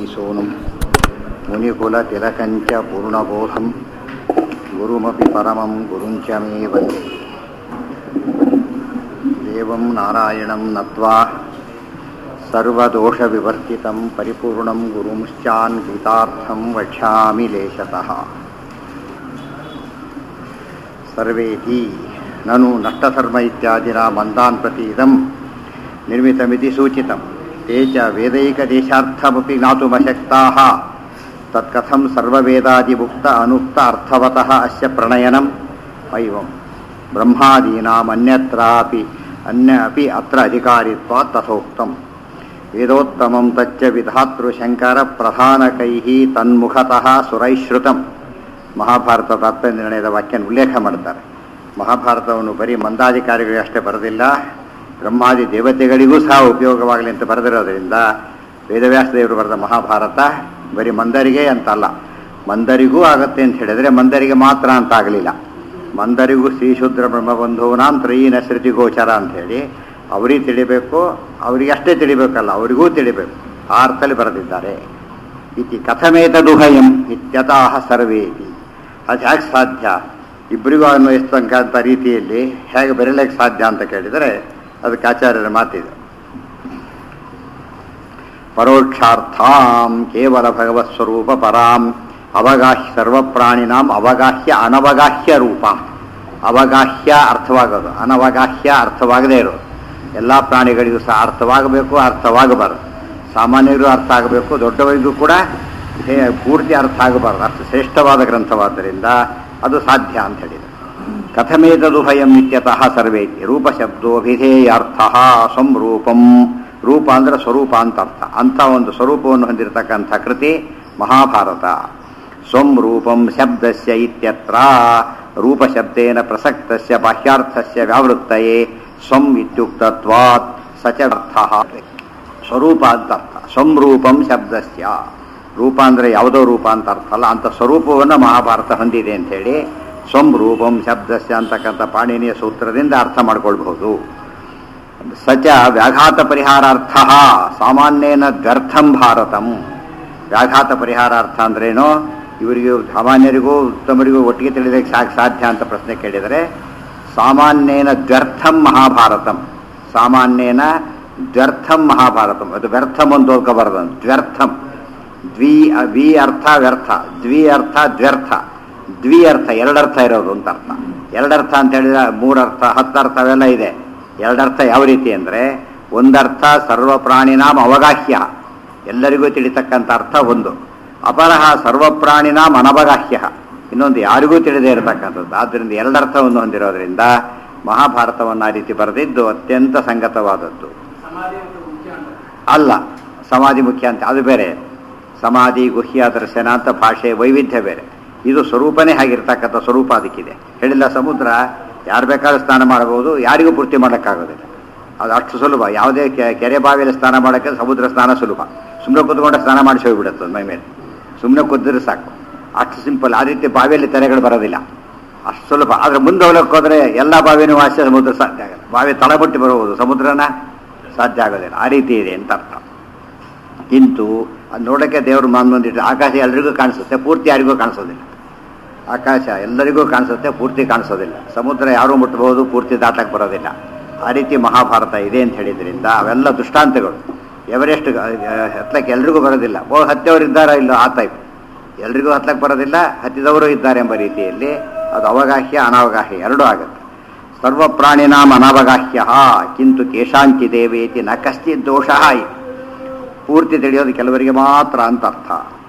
सोनं मुनिकुलतिलकञ्च पूर्णबोधं गुरुमपि परमं गुरुञ्च मे वन्दे देवं नारायणं नत्वा सर्वदोषविवर्जितं परिपूर्णं गुरुंश्चान् गीतार्थं वक्ष्यामि लेशतः सर्वेति ननु नष्टधर्म इत्यादिना मन्दान् प्रति इदं निर्मितमिति सूचितं ते च वेदैकदेशार्थमपि ज्ञातुमशक्ताः तत्कथं सर्ववेदादिमुक्त अनुक्त अर्थवतः अस्य प्रणयनम् एवं ब्रह्मादीनाम् अन्यत्रापि अन्य अपि अत्र अधिकारित्वात् तथोक्तम् वेदोत्तमं तच्च विधातೃಶಂಕರಪ್ರಧಾನಕೈः ತನ್ಮುಖತಃ ಸುರೈಶ್ರುತಂ ಮಹಾಭಾರತ ತಾತ್ಪರ್ಯ ನಿರ್ಣಯದ ವಾಕ್ಯನ ಉಲ್ಲೇಖ ಮಾಡ್ತಾರೆ ಮಹಾಭಾರತವನ್ನು ಬರೀ ಮಂದಾಧಿಕಾರಿಗಳಿಗೆ ಅಷ್ಟೇ ಬರೆದಿಲ್ಲ ಬ್ರಹ್ಮಾದಿ ದೇವತೆಗಳಿಗೂ ಸಹ ಉಪಯೋಗವಾಗಲಿ ಅಂತ ಬರೆದಿರೋದ್ರಿಂದ ವೇದವ್ಯಾಸ ದೇವರು ಬರೆದ ಮಹಾಭಾರತ ಬರೀ ಮಂದರಿಗೆ ಅಂತಲ್ಲ ಮಂದರಿಗೂ ಆಗತ್ತೆ ಅಂತ ಹೇಳಿದರೆ ಮಂದರಿಗೆ ಮಾತ್ರ ಅಂತ ಆಗಲಿಲ್ಲ ಮಂದರಿಗೂ ಶ್ರೀಶುದ್ರ ಬ್ರಹ್ಮಬಂಧುವನಾಂ ತ್ರಯೀನ ಶ್ರುತಿ ಗೋಚರ ಅಂಥೇಳಿ ಅವರಿಗೆ ತಿಳಿಬೇಕು ಅವರಿಗೆ ಅಷ್ಟೇ ತಿಳಿಬೇಕಲ್ಲ ಅವರಿಗೂ ತಿಳಿಬೇಕು ಆ ಅರ್ಥದಲ್ಲಿ ಬರೆದಿದ್ದಾರೆ ಇತಿ ಕಥಮೇತದುಹಯಂ ಇತ್ಯತಃ ಸರ್ವೇತಿ ಅದು ಹೇಗೆ ಸಾಧ್ಯ ಇಬ್ಬರಿಗೂ ಅನ್ವಯಿಸ್ತಕ್ಕಂಥ ರೀತಿಯಲ್ಲಿ ಹೇಗೆ ಬೆರಲಿಕ್ಕೆ ಸಾಧ್ಯ ಅಂತ ಕೇಳಿದರೆ ಅದಕ್ಕೆ ಆಚಾರ್ಯರ ಮಾತಿದೆ ಪರೋಕ್ಷಾರ್ಥಾಂ ಕೇವಲ ಭಗವತ್ ಸ್ವರೂಪ ಪರಾಂ ಅವಗಾಹ್ಯ ಸರ್ವಪ್ರಾಣಿನಾಂ ಅವಗಾಹ್ಯ ಅನವಗಾಹ್ಯ ರೂಪ ಅವಗಾಹ್ಯ ಅರ್ಥವಾಗೋದು ಅನವಗಾಹ್ಯ ಅರ್ಥವಾಗದೇ ಇರೋದು ಎಲ್ಲ ಪ್ರಾಣಿಗಳಿಗೂ ಸಹ ಅರ್ಥವಾಗಬೇಕು ಅರ್ಥವಾಗಬಾರದು ಸಾಮಾನ್ಯರಿಗೂ ಅರ್ಥ ಆಗಬೇಕು ದೊಡ್ಡವರಿಗೂ ಕೂಡ ಪೂರ್ತಿ ಅರ್ಥ ಆಗಬಾರದು ಅಷ್ಟು ಶ್ರೇಷ್ಠವಾದ ಗ್ರಂಥವಾದ್ದರಿಂದ ಅದು ಸಾಧ್ಯ ಅಂತ ಹೇಳಿದರು ಕಥಮೇತದು ಭಯಂ ಇತ್ಯತಃ ಸರ್ವೇತಿ ರೂಪಶಬ್ದೋಭಿಧೇಯಾರ್ಥ ಸಂರೂಪಂ ರೂಪ ಅಂದರೆ ಸ್ವರೂಪ ಅಂತ ಅರ್ಥ ಅಂಥ ಒಂದು ಸ್ವರೂಪವನ್ನು ಹೊಂದಿರತಕ್ಕಂಥ ಕೃತಿ ಮಹಾಭಾರತ ಸ್ವಂ ಶಬ್ದಸ್ಯ ಇತ್ಯತ್ರ ರೂಪಶಬ್ದೇನ ಪ್ರಸಕ್ತಸ್ಯ ಬಾಹ್ಯಾರ್ಥಸ್ಯ ವ್ಯಾವೃತ್ತಯೇ ಸ್ವಂ ಇತ್ಯುಕ್ತತ್ವಾತ್ ಸಚ ಅರ್ಥ ಸ್ವರೂಪ ಅಂತ ಅರ್ಥ ಸಂರೂಪಂ ಶಬ್ದಸ್ಯ ರೂಪ ಅಂದರೆ ಯಾವುದೋ ರೂಪ ಅಂತ ಅರ್ಥ ಅಲ್ಲ ಅಂಥ ಸ್ವರೂಪವನ್ನು ಮಹಾಭಾರತ ಹೊಂದಿದೆ ಅಂಥೇಳಿ ಸ್ವಂ ಶಬ್ದಸ್ಯ ಅಂತಕ್ಕಂಥ ಪಾಣಿನಿಯ ಸೂತ್ರದಿಂದ ಅರ್ಥ ಮಾಡ್ಕೊಳ್ಬಹುದು ಸಚ ವ್ಯಾಘಾತ ಪರಿಹಾರಾರ್ಥ ಸಾಮಾನ್ಯನ ದ್ವ್ಯರ್ಥಂ ಭಾರತಂ ವ್ಯಾಘಾತ ಪರಿಹಾರಾರ್ಥ ಅಂದ್ರೇನು ಇವರಿಗೂ ಸಾಮಾನ್ಯರಿಗೂ ಉತ್ತಮರಿಗೂ ಒಟ್ಟಿಗೆ ತಿಳಿದಕ್ಕೆ ಸಾಕು ಸಾಧ್ಯ ಅಂತ ಪ್ರಶ್ನೆ ಕೇಳಿದರೆ ಸಾಮಾನ್ಯನ ದ್ವ್ಯರ್ಥಂ ಮಹಾಭಾರತಂ ಸಾಮಾನ್ಯನ ದ್ವ್ಯರ್ಥಂ ಮಹಾಭಾರತಂ ಅದು ವ್ಯರ್ಥಂ ಅಂತ ಓದ್ಕೋಬಾರ್ದು ದ್ವ್ಯರ್ಥಂ ದ್ವಿ ವಿ ಅರ್ಥ ವ್ಯರ್ಥ ದ್ವಿ ಅರ್ಥ ದ್ವ್ಯರ್ಥ ದ್ವಿ ಅರ್ಥ ಎರಡರ್ಥ ಇರೋದು ಅಂತ ಅರ್ಥ ಎರಡರ್ಥ ಅಂತ ಹೇಳಿದ್ರೆ ಮೂರರ್ಥ ಹತ್ತರ್ಥ ಅವೆಲ್ಲ ಇದೆ ಎರಡರ್ಥ ಯಾವ ರೀತಿ ಅಂದರೆ ಒಂದರ್ಥ ಸರ್ವ ಪ್ರಾಣಿನಾಂ ಅವಗಾಹ್ಯ ಎಲ್ಲರಿಗೂ ತಿಳಿತಕ್ಕಂಥ ಅರ್ಥ ಒಂದು ಅಪರಹ ಸರ್ವ ಪ್ರಾಣಿನಾಂ ಅನವಗಾಹ್ಯ ಇನ್ನೊಂದು ಯಾರಿಗೂ ತಿಳಿದೇ ಇರತಕ್ಕಂಥದ್ದು ಆದ್ದರಿಂದ ಎರಡರ್ಥವನ್ನು ಹೊಂದಿರೋದ್ರಿಂದ ಮಹಾಭಾರತವನ್ನು ಆ ರೀತಿ ಬರೆದಿದ್ದು ಅತ್ಯಂತ ಸಂಗತವಾದದ್ದು ಅಲ್ಲ ಸಮಾಧಿ ಮುಖ್ಯ ಅಂತ ಅದು ಬೇರೆ ಸಮಾಧಿ ಗುಹ್ಯ ದರ್ಶನ ಅಂತ ಭಾಷೆ ವೈವಿಧ್ಯ ಬೇರೆ ಇದು ಸ್ವರೂಪನೇ ಆಗಿರ್ತಕ್ಕಂಥ ಸ್ವರೂಪ ಅದಕ್ಕಿದೆ ಹೇಳಿಲ್ಲ ಸಮುದ್ರ ಯಾರು ಬೇಕಾದ್ರೂ ಸ್ನಾನ ಮಾಡಬಹುದು ಯಾರಿಗೂ ಪೂರ್ತಿ ಮಾಡೋಕ್ಕಾಗೋದಿಲ್ಲ ಅದು ಅಷ್ಟು ಸುಲಭ ಯಾವುದೇ ಕೆರೆ ಬಾವಿಯಲ್ಲಿ ಸ್ನಾನ ಮಾಡೋಕ್ಕೆ ಸಮುದ್ರ ಸ್ನಾನ ಸುಲಭ ಸುಮ್ಮನೆ ಕೂತ್ಕೊಂಡೆ ಸ್ನಾನ ಮಾಡಿಸಿ ಹೋಗ್ಬಿಡುತ್ತೆ ಮೈ ಮೇಲೆ ಸುಮ್ಮನೆ ಕೂತಿದ್ರೆ ಸಾಕು ಅಷ್ಟು ಸಿಂಪಲ್ ಆ ರೀತಿ ಬಾವಿಯಲ್ಲಿ ತೆರೆಗಳು ಬರೋದಿಲ್ಲ ಅಷ್ಟು ಸುಲಭ ಆದರೆ ಮುಂದೆ ಹೋಗಕ್ಕೆ ಹೋದರೆ ಎಲ್ಲ ಬಾವಿನೂ ವಾಸಿ ಸಮುದ್ರ ಸಾಧ್ಯ ಆಗಲ್ಲ ಬಾವಿ ತಳಬಟ್ಟಿ ಬರಬಹುದು ಸಮುದ್ರನ ಸಾಧ್ಯ ಆಗೋದಿಲ್ಲ ಆ ರೀತಿ ಇದೆ ಅಂತ ಅರ್ಥ ಇಂತು ಅದು ನೋಡೋಕ್ಕೆ ದೇವರು ಮಾನ್ಬಂದಿಟ್ಟು ಆಕಾಶ ಎಲ್ರಿಗೂ ಕಾಣಿಸುತ್ತೆ ಪೂರ್ತಿ ಯಾರಿಗೂ ಕಾಣಿಸೋದಿಲ್ಲ ಆಕಾಶ ಎಲ್ಲರಿಗೂ ಕಾಣಿಸುತ್ತೆ ಪೂರ್ತಿ ಕಾಣಿಸೋದಿಲ್ಲ ಸಮುದ್ರ ಯಾರೂ ಮುಟ್ಟಬಹುದು ಪೂರ್ತಿ ದಾಟಕ್ಕೆ ಬರೋದಿಲ್ಲ ಆ ರೀತಿ ಮಹಾಭಾರತ ಇದೆ ಅಂತ ಹೇಳಿದ್ರಿಂದ ಅವೆಲ್ಲ ದೃಷ್ಟಾಂತಗಳು ಎವರೆಸ್ಟ್ ಹತ್ತಕ್ಕೆ ಎಲ್ರಿಗೂ ಬರೋದಿಲ್ಲ ಓ ಹತ್ತವರು ಇದ್ದಾರಾ ಇಲ್ಲ ಆ ಟೈಪ್ ಎಲ್ರಿಗೂ ಹತ್ತಕ್ಕೆ ಬರೋದಿಲ್ಲ ಹತ್ತಿದವರು ಇದ್ದಾರೆ ಎಂಬ ರೀತಿಯಲ್ಲಿ ಅದು ಅವಗಾಹ್ಯ ಅನಾವಗಾಹ್ಯ ಎರಡೂ ಆಗುತ್ತೆ ಸರ್ವ ಪ್ರಾಣಿನಾಂ ಅನವಗಾಹ್ಯ ಕಿಂತು ಕೇಶಾಂಚಿ ದೇವೇತಿ ನ ಕಶ್ಚಿತ್ ದೋಷ ಪೂರ್ತಿ ತಿಳಿಯೋದು ಕೆಲವರಿಗೆ ಮಾತ್ರ ಅಂತ ಅರ್ಥ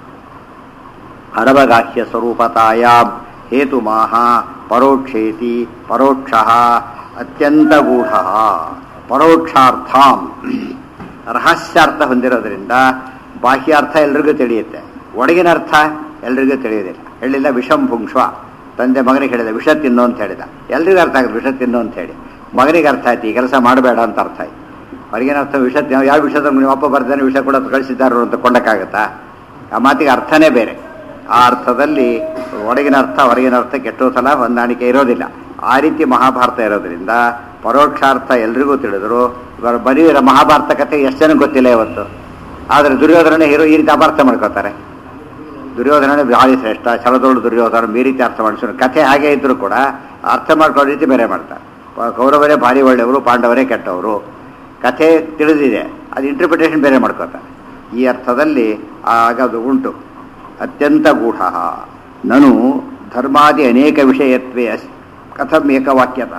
ಅನವಗಾಹ್ಯ ಸ್ವರೂಪತಾಯ ಹೇತುಮಾಹ ಪರೋಕ್ಷೇತಿ ಪರೋಕ್ಷ ಅತ್ಯಂತ ಗೂಢ ಪರೋಕ್ಷಾರ್ಥಾಂ ರಹಸ್ಯಾರ್ಥ ಹೊಂದಿರೋದ್ರಿಂದ ಬಾಹ್ಯಾರ್ಥ ಎಲ್ರಿಗೂ ತಿಳಿಯುತ್ತೆ ಒಳಗಿನ ಅರ್ಥ ಎಲ್ರಿಗೂ ತಿಳಿಯೋದಿಲ್ಲ ಹೇಳಿಲ್ಲ ವಿಷಂ ಭುಂಕ್ಷ್ವ ತಂದೆ ಮಗನಿಗೆ ಹೇಳಿದ ವಿಷ ತಿನ್ನು ಅಂತ ಹೇಳಿದ ಎಲ್ರಿಗೂ ಅರ್ಥ ಆಗುತ್ತೆ ವಿಷ ತಿನ್ನು ಅಂತ ಹೇಳಿ ಮಗನಿಗೆ ಅರ್ಥ ಆಯ್ತು ಈ ಕೆಲಸ ಮಾಡಬೇಡ ಅಂತ ಅರ್ಥ ಆಯ್ತು ಹೊರಗಿನ ಅರ್ಥ ವಿಷ ಯಾವ ವಿಷಯದ ನಿಮ್ಮ ಅಪ್ಪ ಬರ್ತಾನೆ ವಿಷ ಕೂಡ ಕಳಿಸಿದ್ದಾರು ಅಂತ ಕೊಂಡಕ್ಕಾಗತ್ತಾ ಆ ಮಾತಿಗೆ ಅರ್ಥನೇ ಬೇರೆ ಆ ಅರ್ಥದಲ್ಲಿ ಒಳಗಿನ ಅರ್ಥ ಹೊರಗಿನ ಅರ್ಥ ಕೆಟ್ಟೋ ಸಲ ಹೊಂದಾಣಿಕೆ ಇರೋದಿಲ್ಲ ಆ ರೀತಿ ಮಹಾಭಾರತ ಇರೋದ್ರಿಂದ ಪರೋಕ್ಷಾರ್ಥ ಎಲ್ರಿಗೂ ತಿಳಿದ್ರು ಇವಾಗ ಬರೀ ಮಹಾಭಾರತ ಕಥೆ ಎಷ್ಟು ಜನ ಗೊತ್ತಿಲ್ಲ ಇವತ್ತು ಆದರೆ ದುರ್ಯೋಧನ ಹೀರೋ ಈ ರೀತಿ ಅಪಾರ್ಥ ಮಾಡ್ಕೋತಾರೆ ದುರ್ಯೋಧನ ಭಾರಿ ಶ್ರೇಷ್ಠ ಛಲದೋಳು ದುರ್ಯೋಧನ ಈ ರೀತಿ ಅರ್ಥ ಮಾಡಿಸೋರು ಕಥೆ ಹಾಗೆ ಇದ್ರೂ ಕೂಡ ಅರ್ಥ ಮಾಡ್ಕೊಳ್ಳೋ ರೀತಿ ಬೇರೆ ಮಾಡ್ತಾರೆ ಪ- ಕೌರವರೇ ಭಾರಿ ಒಳ್ಳೆಯವರು ಪಾಂಡವರೇ ಕೆಟ್ಟವರು ಕಥೆ ತಿಳಿದಿದೆ ಅದು ಇಂಟರ್ಪ್ರಿಟೇಷನ್ ಬೇರೆ ಮಾಡ್ಕೋತಾರೆ ಈ ಅರ್ಥದಲ್ಲಿ ಆಗ ಅದು ಉಂಟು ಅತ್ಯಂತ ಗೂಢ ನನು ಧರ್ಮಾದಿ ಅನೇಕ ವಿಷಯತ್ವೇ ಅಸ್ ಕಥಂ ಏಕವಾಕ್ಯತ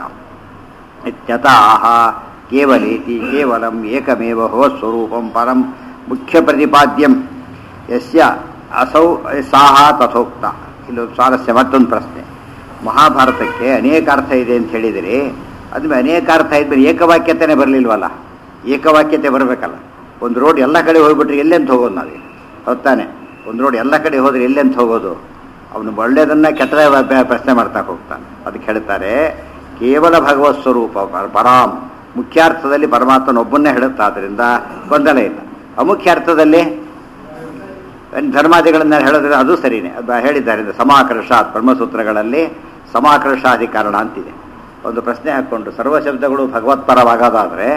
ಇತ್ಯತಃ ಕೇವಲೇತಿ ಕೇವಲಂ ಏಕಮೇವ ಸ್ವರೂಪಂ ಪರಂ ಮುಖ್ಯ ಪ್ರತಿಪಾದ್ಯಂ ಯಸ್ಯ ಅಸೌ ಸಾಹ ತಥೋಕ್ತ ಇಲ್ಲೊಂದು ಸ್ವಾರಸ್ಯ ಮತ್ತೊಂದು ಪ್ರಶ್ನೆ ಮಹಾಭಾರತಕ್ಕೆ ಅನೇಕ ಅರ್ಥ ಇದೆ ಅಂತ ಹೇಳಿದರೆ ಅದು ಅನೇಕ ಅರ್ಥ ಇದ್ಮೇಲೆ ಏಕವಾಕ್ಯತೆನೇ ಬರಲಿಲ್ವಲ್ಲ ಏಕವಾಕ್ಯತೆ ಬರಬೇಕಲ್ಲ ಒಂದು ರೋಡ್ ಎಲ್ಲ ಕಡೆ ಹೋಗ್ಬಿಟ್ರೆ ಎಲ್ಲೆಂತ ಹೋಗೋದು ನಾವೀಗ ಹೊತ್ತಾನೆ ಒಂದು ರೋಡ್ ಎಲ್ಲ ಕಡೆ ಹೋದ್ರೆ ಎಲ್ಲೆಂತ ಹೋಗೋದು ಅವನು ಒಳ್ಳೆಯದನ್ನ ಕೆಟ್ಟದ ಪ್ರಶ್ನೆ ಮಾಡ್ತಾ ಹೋಗ್ತಾನೆ ಅದಕ್ಕೆ ಹೇಳ್ತಾರೆ ಕೇವಲ ಭಗವತ್ ಸ್ವರೂಪ ಪರ- ಪರಾಮ್ ಮುಖ್ಯಾರ್ಥದಲ್ಲಿ ಪರಮಾತ್ಮನೊಬ್ಬನ್ನೇ ಹೇಳುತ್ತಾದ್ರಿಂದ ಗೊಂದಲ ಇಲ್ಲ ಅಮುಖ್ಯ ಅರ್ಥದಲ್ಲಿ ಧರ್ಮಾದಿಗಳನ್ನ ಹೇಳಿದ್ರೆ ಅದು ಸರಿನೇ ಅದು ಹೇಳಿದ್ದಾರೆ ಇದು ಸಮಾಕರ್ಷ ಬ್ರಹ್ಮಸೂತ್ರಗಳಲ್ಲಿ ಸಮಾಕರ್ಷಾಧಿಕರಣ ಅಂತಿದೆ ಒಂದು ಪ್ರಶ್ನೆ ಹಾಕ್ಕೊಂಡು ಸರ್ವ ಶಬ್ದಗಳು ಭಗವತ್ಪರವಾಗೋದಾದ್ರೆ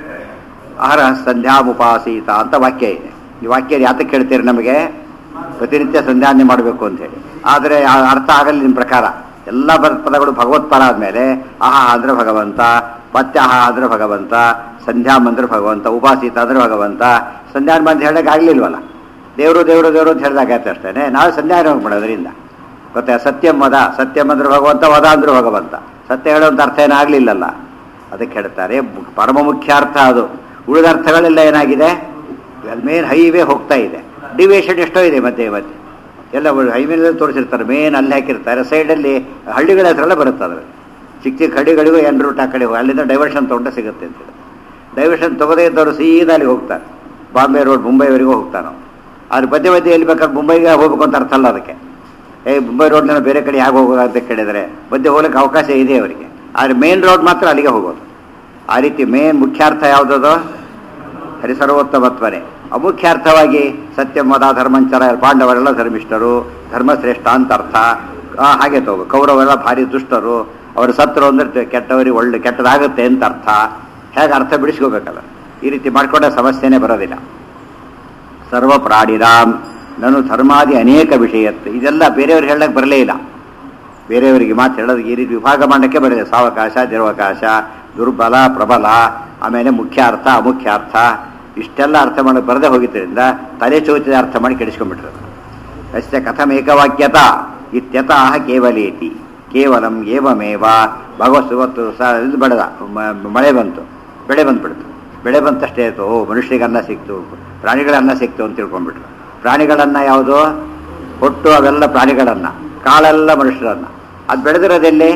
ಆಹಾರ ಸಂಧ್ಯಾಮುಪಾಸೀತ ಅಂತ ವಾಕ್ಯ ಇದೆ ಈ ವಾಕ್ಯ ಯಾತಕ್ಕೆ ಹೇಳ್ತೀರಿ ನಮಗೆ ಪ್ರತಿನಿತ್ಯ ಸಂಧ್ಯಾನೆ ಮಾಡಬೇಕು ಅಂತ ಹೇಳಿ ಆದರೆ ಆ ಅರ್ಥ ಆಗಲ್ಲ ನಿಮ್ಮ ಪ್ರಕಾರ ಎಲ್ಲ ಪದ- ಪದಗಳು ಭಗವತ್ಪರ ಆದಮೇಲೆ ಆಹಾ ಅಂದ್ರೆ ಭಗವಂತ ಮತ್ತೆ ಆಹಾ ಅಂದ್ರೆ ಭಗವಂತ ಸಂಧ್ಯಾಮ್ ಅಂದ್ರೆ ಭಗವಂತ ಉಪಾಸೀತ ಅಂದ್ರೆ ಭಗವಂತ ಸಂಧ್ಯಾನ ಬಂದು ಹೇಳಕ್ಕೆ ಆಗ್ಲಿಲ್ವಲ್ಲ ದೇವರು ದೇವರು ದೇವರು ಅಂತ ಹೇಳಿದಾಗತ್ತೆ ಅಷ್ಟೇ ನಾವು ಸಂಧ್ಯಾನ ಮಾಡೋದ್ರಿಂದ ಗೊತ್ತಾ ಸತ್ಯಂ ವದ ಸತ್ಯಂ ಅಂದ್ರೆ ಭಗವಂತ ವದ ಅಂದ್ರೆ ಭಗವಂತ ಸತ್ಯ ಹೇಳುವಂಥ ಅರ್ಥ ಏನಾಗಲಿಲ್ಲಲ್ಲ ಅದಕ್ಕೆ ಹೇಳ್ತಾರೆ ಮು- ಪರಮ ಮುಖ್ಯ ಅರ್ಥ ಅದು ಉಳಿದ ಅರ್ಥಗಳೆಲ್ಲ ಏನಾಗಿದೆ ಮೇನ್ ಹೈವೇ ಹೋಗ್ತಾ ಇದೆ ಡಿವಿಯೇಷನ್ ಎಷ್ಟೋ ಇದೆ ಮತ್ತೆ ಮತ್ತೆ ಎಲ್ಲ ಹೈವೇನಲ್ಲಿ ತೋರಿಸಿರ್ತಾರೆ ಮೇನ್ ಅಲ್ಲಿ ಹಾಕಿರ್ತಾರೆ ಸೈಡಲ್ಲಿ ಹಳ್ಳಿಗಳ ಹೆಸರೆಲ್ಲ ಬರುತ್ತೆ ಅದ್ರಲ್ಲಿ ಚಿಕ್ಕ ಚಿಕ್ಕ ಹಳ್ಳಿಗಳಿಗೂ ಏನು ರೂಟ್ ಆ ಕಡೆ ಹೋಗಿ ಅಲ್ಲಿಂದ ಡೈವರ್ಷನ್ ತೊಗೊಂಡು ಸಿಗುತ್ತೆ ಅಂತ ಹೇಳಿ ಡೈವರ್ಷನ್ ತಗೋದೇ ಇದ್ದವರು ಸೀದಾ ಅಲ್ಲಿ ಹೋಗ್ತಾರೆ ಬಾಂಬೆ ರೋಡ್ ಮುಂಬೈವರೆಗೂ ಹೋಗ್ತಾನೆ ಅವ್ನು. ಆದ್ರೆ ಮಧ್ಯೆ ಮಧ್ಯೆ ಎಲ್ಲಿ ಬೇಕಾದ್ರೆ ಮುಂಬೈಗೆ ಹೋಗ್ಬೇಕು ಅಂತ ಅರ್ಥ ಅಲ್ಲ ಅದಕ್ಕೆ ಏ ಮುಂಬೈ ರೋಡ್ನ ಬೇರೆ ಕಡೆ ಹೇಗೆ ಹೋಗೋದು ಅಂತ ಕೇಳಿದರೆ ಮಧ್ಯೆ ಹೋಗ್ಲಿಕ್ಕೆ ಅವಕಾಶ ಇದೆ ಅವರಿಗೆ ಆದರೆ ಮೇನ್ ರೋಡ್ ಮಾತ್ರ ಅಲ್ಲಿಗೆ ಹೋಗೋದು ಆ ರೀತಿ ಮೇನ್ ಮುಖ್ಯಾರ್ಥ ಯಾವುದದು ಹರಿಸರ್ವೋತ್ತಮತ್ವನೇ ಅಮುಖ್ಯಾರ್ಥವಾಗಿ ಸತ್ಯಮದ ಧರ್ಮಂಚರ ಪಾಂಡವರೆಲ್ಲ ಧರ್ಮಿಷ್ಠರು ಧರ್ಮಶ್ರೇಷ್ಠ ಅಂತ ಅರ್ಥ ಆ, ಹಾಗೆ ತಗೋ ಕೌರವರೆಲ್ಲ ಭಾರಿ ದುಷ್ಟರು ಅವರು ಸತ್ರು ಅಂದ್ರೆ ಕೆಟ್ಟವರಿಗೆ ಒಳ್ಳೆ ಕೆಟ್ಟದಾಗುತ್ತೆ ಅಂತ ಅರ್ಥ ಹೇಗೆ ಅರ್ಥ ಬಿಡಿಸ್ಕೋಬೇಕಲ್ಲ ಈ ರೀತಿ ಮಾಡ್ಕೊಂಡ್ರೆ ಸಮಸ್ಯೆನೇ ಬರೋದಿಲ್ಲ ಸರ್ವ ಪ್ರಾಣಿರಾಮ್ ನಾನು ಧರ್ಮಾದಿ ಅನೇಕ ವಿಷಯತ್ತು ಇದೆಲ್ಲ ಬೇರೆಯವ್ರು ಹೇಳಕ್ಕೆ ಬರಲೇ ಇಲ್ಲ ಬೇರೆಯವರಿಗೆ ಮಾತು ಹೇಳೋದು ಈ ರೀತಿ ವಿಭಾಗ ಮಾಡಕ್ಕೆ ಬರಲಿಲ್ಲ ಸಾವಕಾಶ ನಿರವಕಾಶ ದುರ್ಬಲ ಪ್ರಬಲ ಆಮೇಲೆ ಮುಖ್ಯ ಅರ್ಥ ಅಮುಖ್ಯ ಅರ್ಥ ಇಷ್ಟೆಲ್ಲ ಅರ್ಥ ಮಾಡಕ್ಕೆ ಬರದೇ ಹೋಗಿದ್ದರಿಂದ ತಲೆ ಚೋಚಿದ ಅರ್ಥ ಮಾಡಿ ಕೆಡಿಸ್ಕೊಂಡ್ಬಿಟ್ರು ಅಸ್ಯ ಕಥಮೇಕವಾಕ್ಯತ ಇತ್ಯತಃ ಕೇವಲೇತಿ ಕೇವಲಂ ಏವಮೇವ ಭಗವತ್ ಇವತ್ತು ಸ ಇದು ಬೆಳೆದ ಮ- ಮಳೆ ಬಂತು ಬೆಳೆ ಬಂದ್ಬಿಡ್ತು ಬೆಳೆ ಬಂತಷ್ಟೇ ಆಯಿತು ಓ ಮನುಷ್ಯರಿಗೆ ಅನ್ನ ಸಿಕ್ತು ಪ್ರಾಣಿಗಳ ಅನ್ನ ಸಿಕ್ತು ಅಂತ ತಿಳ್ಕೊಂಡ್ಬಿಟ್ರು ಪ್ರಾಣಿಗಳನ್ನ ಯಾವುದು ಹೊಟ್ಟು ಅವೆಲ್ಲ ಪ್ರಾಣಿಗಳನ್ನ ಕಾಳೆಲ್ಲ ಮನುಷ್ಯರನ್ನ ಅದು ಬೆಳೆದಿರೋದೆಲ್ಲಿ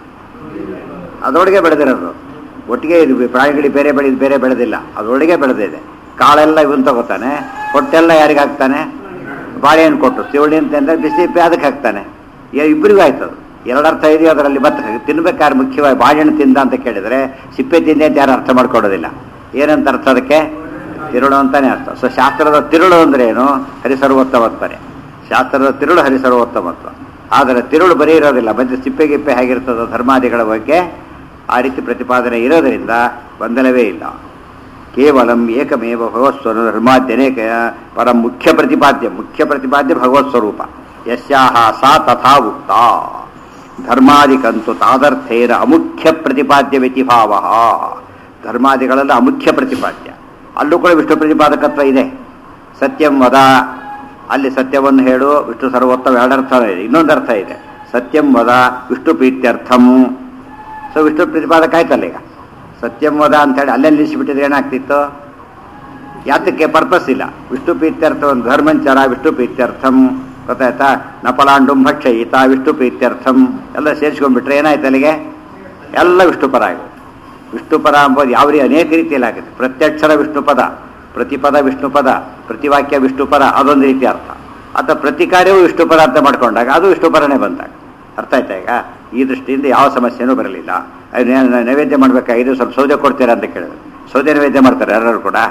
ಅದರೊಳಗೆ ಬೆಳೆದಿರೋದು ಒಟ್ಟಿಗೆ ಇದು ಪ್ರಾಣಿಗಳಿಗೆ ಬೇರೆ ಬೆಳೆದು ಬೇರೆ ಬೆಳೆದಿಲ್ಲ ಅದರೊಳಗೆ ಬೆಳೆದಿದೆ ಕಾಳೆಲ್ಲ ಇವನ್ ತಗೋತಾನೆ ಹೊಟ್ಟೆಲ್ಲ ಯಾರಿಗೆ ಹಾಕ್ತಾನೆ ಬಾಳೆಹಣ್ಣು ಕೊಟ್ಟು ತಿವಳಿ ಅಂತಂದ್ರೆ ಬಿಸಿ ಅದಕ್ಕೆ ಹಾಕ್ತಾನೆ ಏ- ಇಬ್ಬರಿಗೂ ಆಯ್ತು ಅದು ಎರಡು ಅರ್ಥ ಇದೆಯೋ ಅದರಲ್ಲಿ ಮತ್ತೆ ತಿನ್ಬೇಕಾದ್ರೆ ಮುಖ್ಯವಾಗಿ ಬಾಳೆಹಣ್ಣು ತಿಂದ ಅಂತ ಕೇಳಿದರೆ ಸಿಪ್ಪೆ ತಿಂದೆ ಅಂತ ಯಾರು ಅರ್ಥ ಮಾಡ್ಕೊಡೋದಿಲ್ಲ ಏನಂತ ಅರ್ಥ ಅದಕ್ಕೆ ತಿರುಳು ಅಂತಾನೆ ಅರ್ಥ ಸೊ ಶಾಸ್ತ್ರದ ತಿರುಳು ಅಂದ್ರೆ ಏನು ಹರಿಸರ್ವೋತ್ತಮತ್ವನೆ ಶಾಸ್ತ್ರದ ತಿರುಳು ಹರಿಸರ್ವೋತ್ತಮತ್ವ ಆದರೆ ತಿರುಳು ಬರೀ ಇರೋದಿಲ್ಲ ಮತ್ತೆ ಸಿಪ್ಪೆ ಗಿಪ್ಪೆ ಹೇಗಿರ್ತದೋ ಧರ್ಮಾದಿಗಳ ಬಗ್ಗೆ ಆ ರೀತಿ ಪ್ರತಿಪಾದನೆ ಇರೋದರಿಂದ ಗೊಂದಲವೇ ಇಲ್ಲ ಕೇವಲಂ ಏಕಮೇವ ಭಗವತ್ಸ್ವರ ಧರ್ಮಾದ್ಯನೇಕ ಪರ ಮುಖ್ಯ ಪ್ರತಿಪಾದ್ಯ ಮುಖ್ಯ ಪ್ರತಿಪಾದ್ಯ ಭಗವತ್ ಸ್ವರೂಪ ಯಸ್ಯಾಹ ಸಾ ತಥಾ ಉಕ್ತ ಧರ್ಮಾದಿಕಂತು ತಾದರ್ಥೇನ ಅಮುಖ್ಯ ಪ್ರತಿಪಾದ್ಯ ವ್ಯತಿಭಾವ ಧರ್ಮಾದಿಗಳೆಲ್ಲ ಅಮುಖ್ಯ ಪ್ರತಿಪಾದ್ಯ ಅಲ್ಲೂ ಕೂಡ ವಿಷ್ಣು ಪ್ರತಿಪಾದಕತ್ವ ಇದೆ ಸತ್ಯಂ ವದ ಅಲ್ಲಿ ಸತ್ಯವನ್ನು ಹೇಳು ವಿಷ್ಣು ಸರ್ವೋತ್ತಮ ಎರಡರ್ಥ ಇದೆ ಇನ್ನೊಂದು ಅರ್ಥ ಇದೆ ಸತ್ಯಂ ವದ ವಿಷ್ಣು ಪ್ರೀತ್ಯರ್ಥಂ ಸೊ ವಿಷ್ಣು ಪ್ರತಿಪಾದಕ ಆಯ್ತಲ್ಲ ಈಗ ಸತ್ಯಂ ವದ ಅಂತೇಳಿ ಅಲ್ಲೇ ನಿಲ್ಲಿಸಿಬಿಟ್ಟಿದ್ರೆ ಏನಾಗ್ತಿತ್ತು ಯಾತಕ್ಕೆ ಪರ್ಪಸ್ ಇಲ್ಲ ವಿಷ್ಣು ಪ್ರೀತ್ಯರ್ಥ ಒಂದು ಧರ್ಮಂಚರ ವಿಷ್ಣು ಪ್ರೀತ್ಯರ್ಥಂ ಗೊತ್ತಾಯ್ತಾ ನಪಲಾಂಡುಂ ಭಕ್ಷಯಿತ ವಿಷ್ಣು ಪ್ರೀತ್ಯರ್ಥಂ ಎಲ್ಲ ಸೇರಿಸ್ಕೊಂಡ್ಬಿಟ್ರೆ ಏನಾಯ್ತು ಅಲ್ಲಿಗೆ ಎಲ್ಲ ವಿಷ್ಣುಪರ ಆಗಿದೆ ವಿಷ್ಣುಪದ ಎಂಬುದು ಯಾವ ರೀತಿ ಅನೇಕ ರೀತಿಯಲ್ಲಿ ಆಗುತ್ತೆ ಪ್ರತ್ಯಕ್ಷರ ವಿಷ್ಣುಪದ ಪ್ರತಿಪದ ವಿಷ್ಣುಪದ ಪ್ರತಿವಾಕ್ಯ ವಿಷ್ಣುಪರ ಅದೊಂದು ರೀತಿ ಅರ್ಥ ಅಥವಾ ಪ್ರತಿ ಕಾರ್ಯವೂ ವಿಷ್ಣುಪದ ಅಂತ ಮಾಡ್ಕೊಂಡಾಗ ಅದು ವಿಷ್ಣುಪರನೇ ಬಂದಾಗ ಅರ್ಥ ಆಯ್ತಾ ಈಗ ಈ ದೃಷ್ಟಿಯಿಂದ ಯಾವ ಸಮಸ್ಯೆನೂ ಬರಲಿಲ್ಲ ಅದು ನೇ- ನೈವೇದ್ಯ ಮಾಡಬೇಕಾಗಿದೆ ಸ್ವಲ್ಪ ಸೌದೆ ಕೊಡ್ತೀರಾ ಅಂತ ಕೇಳಿದ್ರು ಸೌದೆ ನೈವೇದ್ಯ ಮಾಡ್ತಾರೆ ಯಾರು ಕೂಡ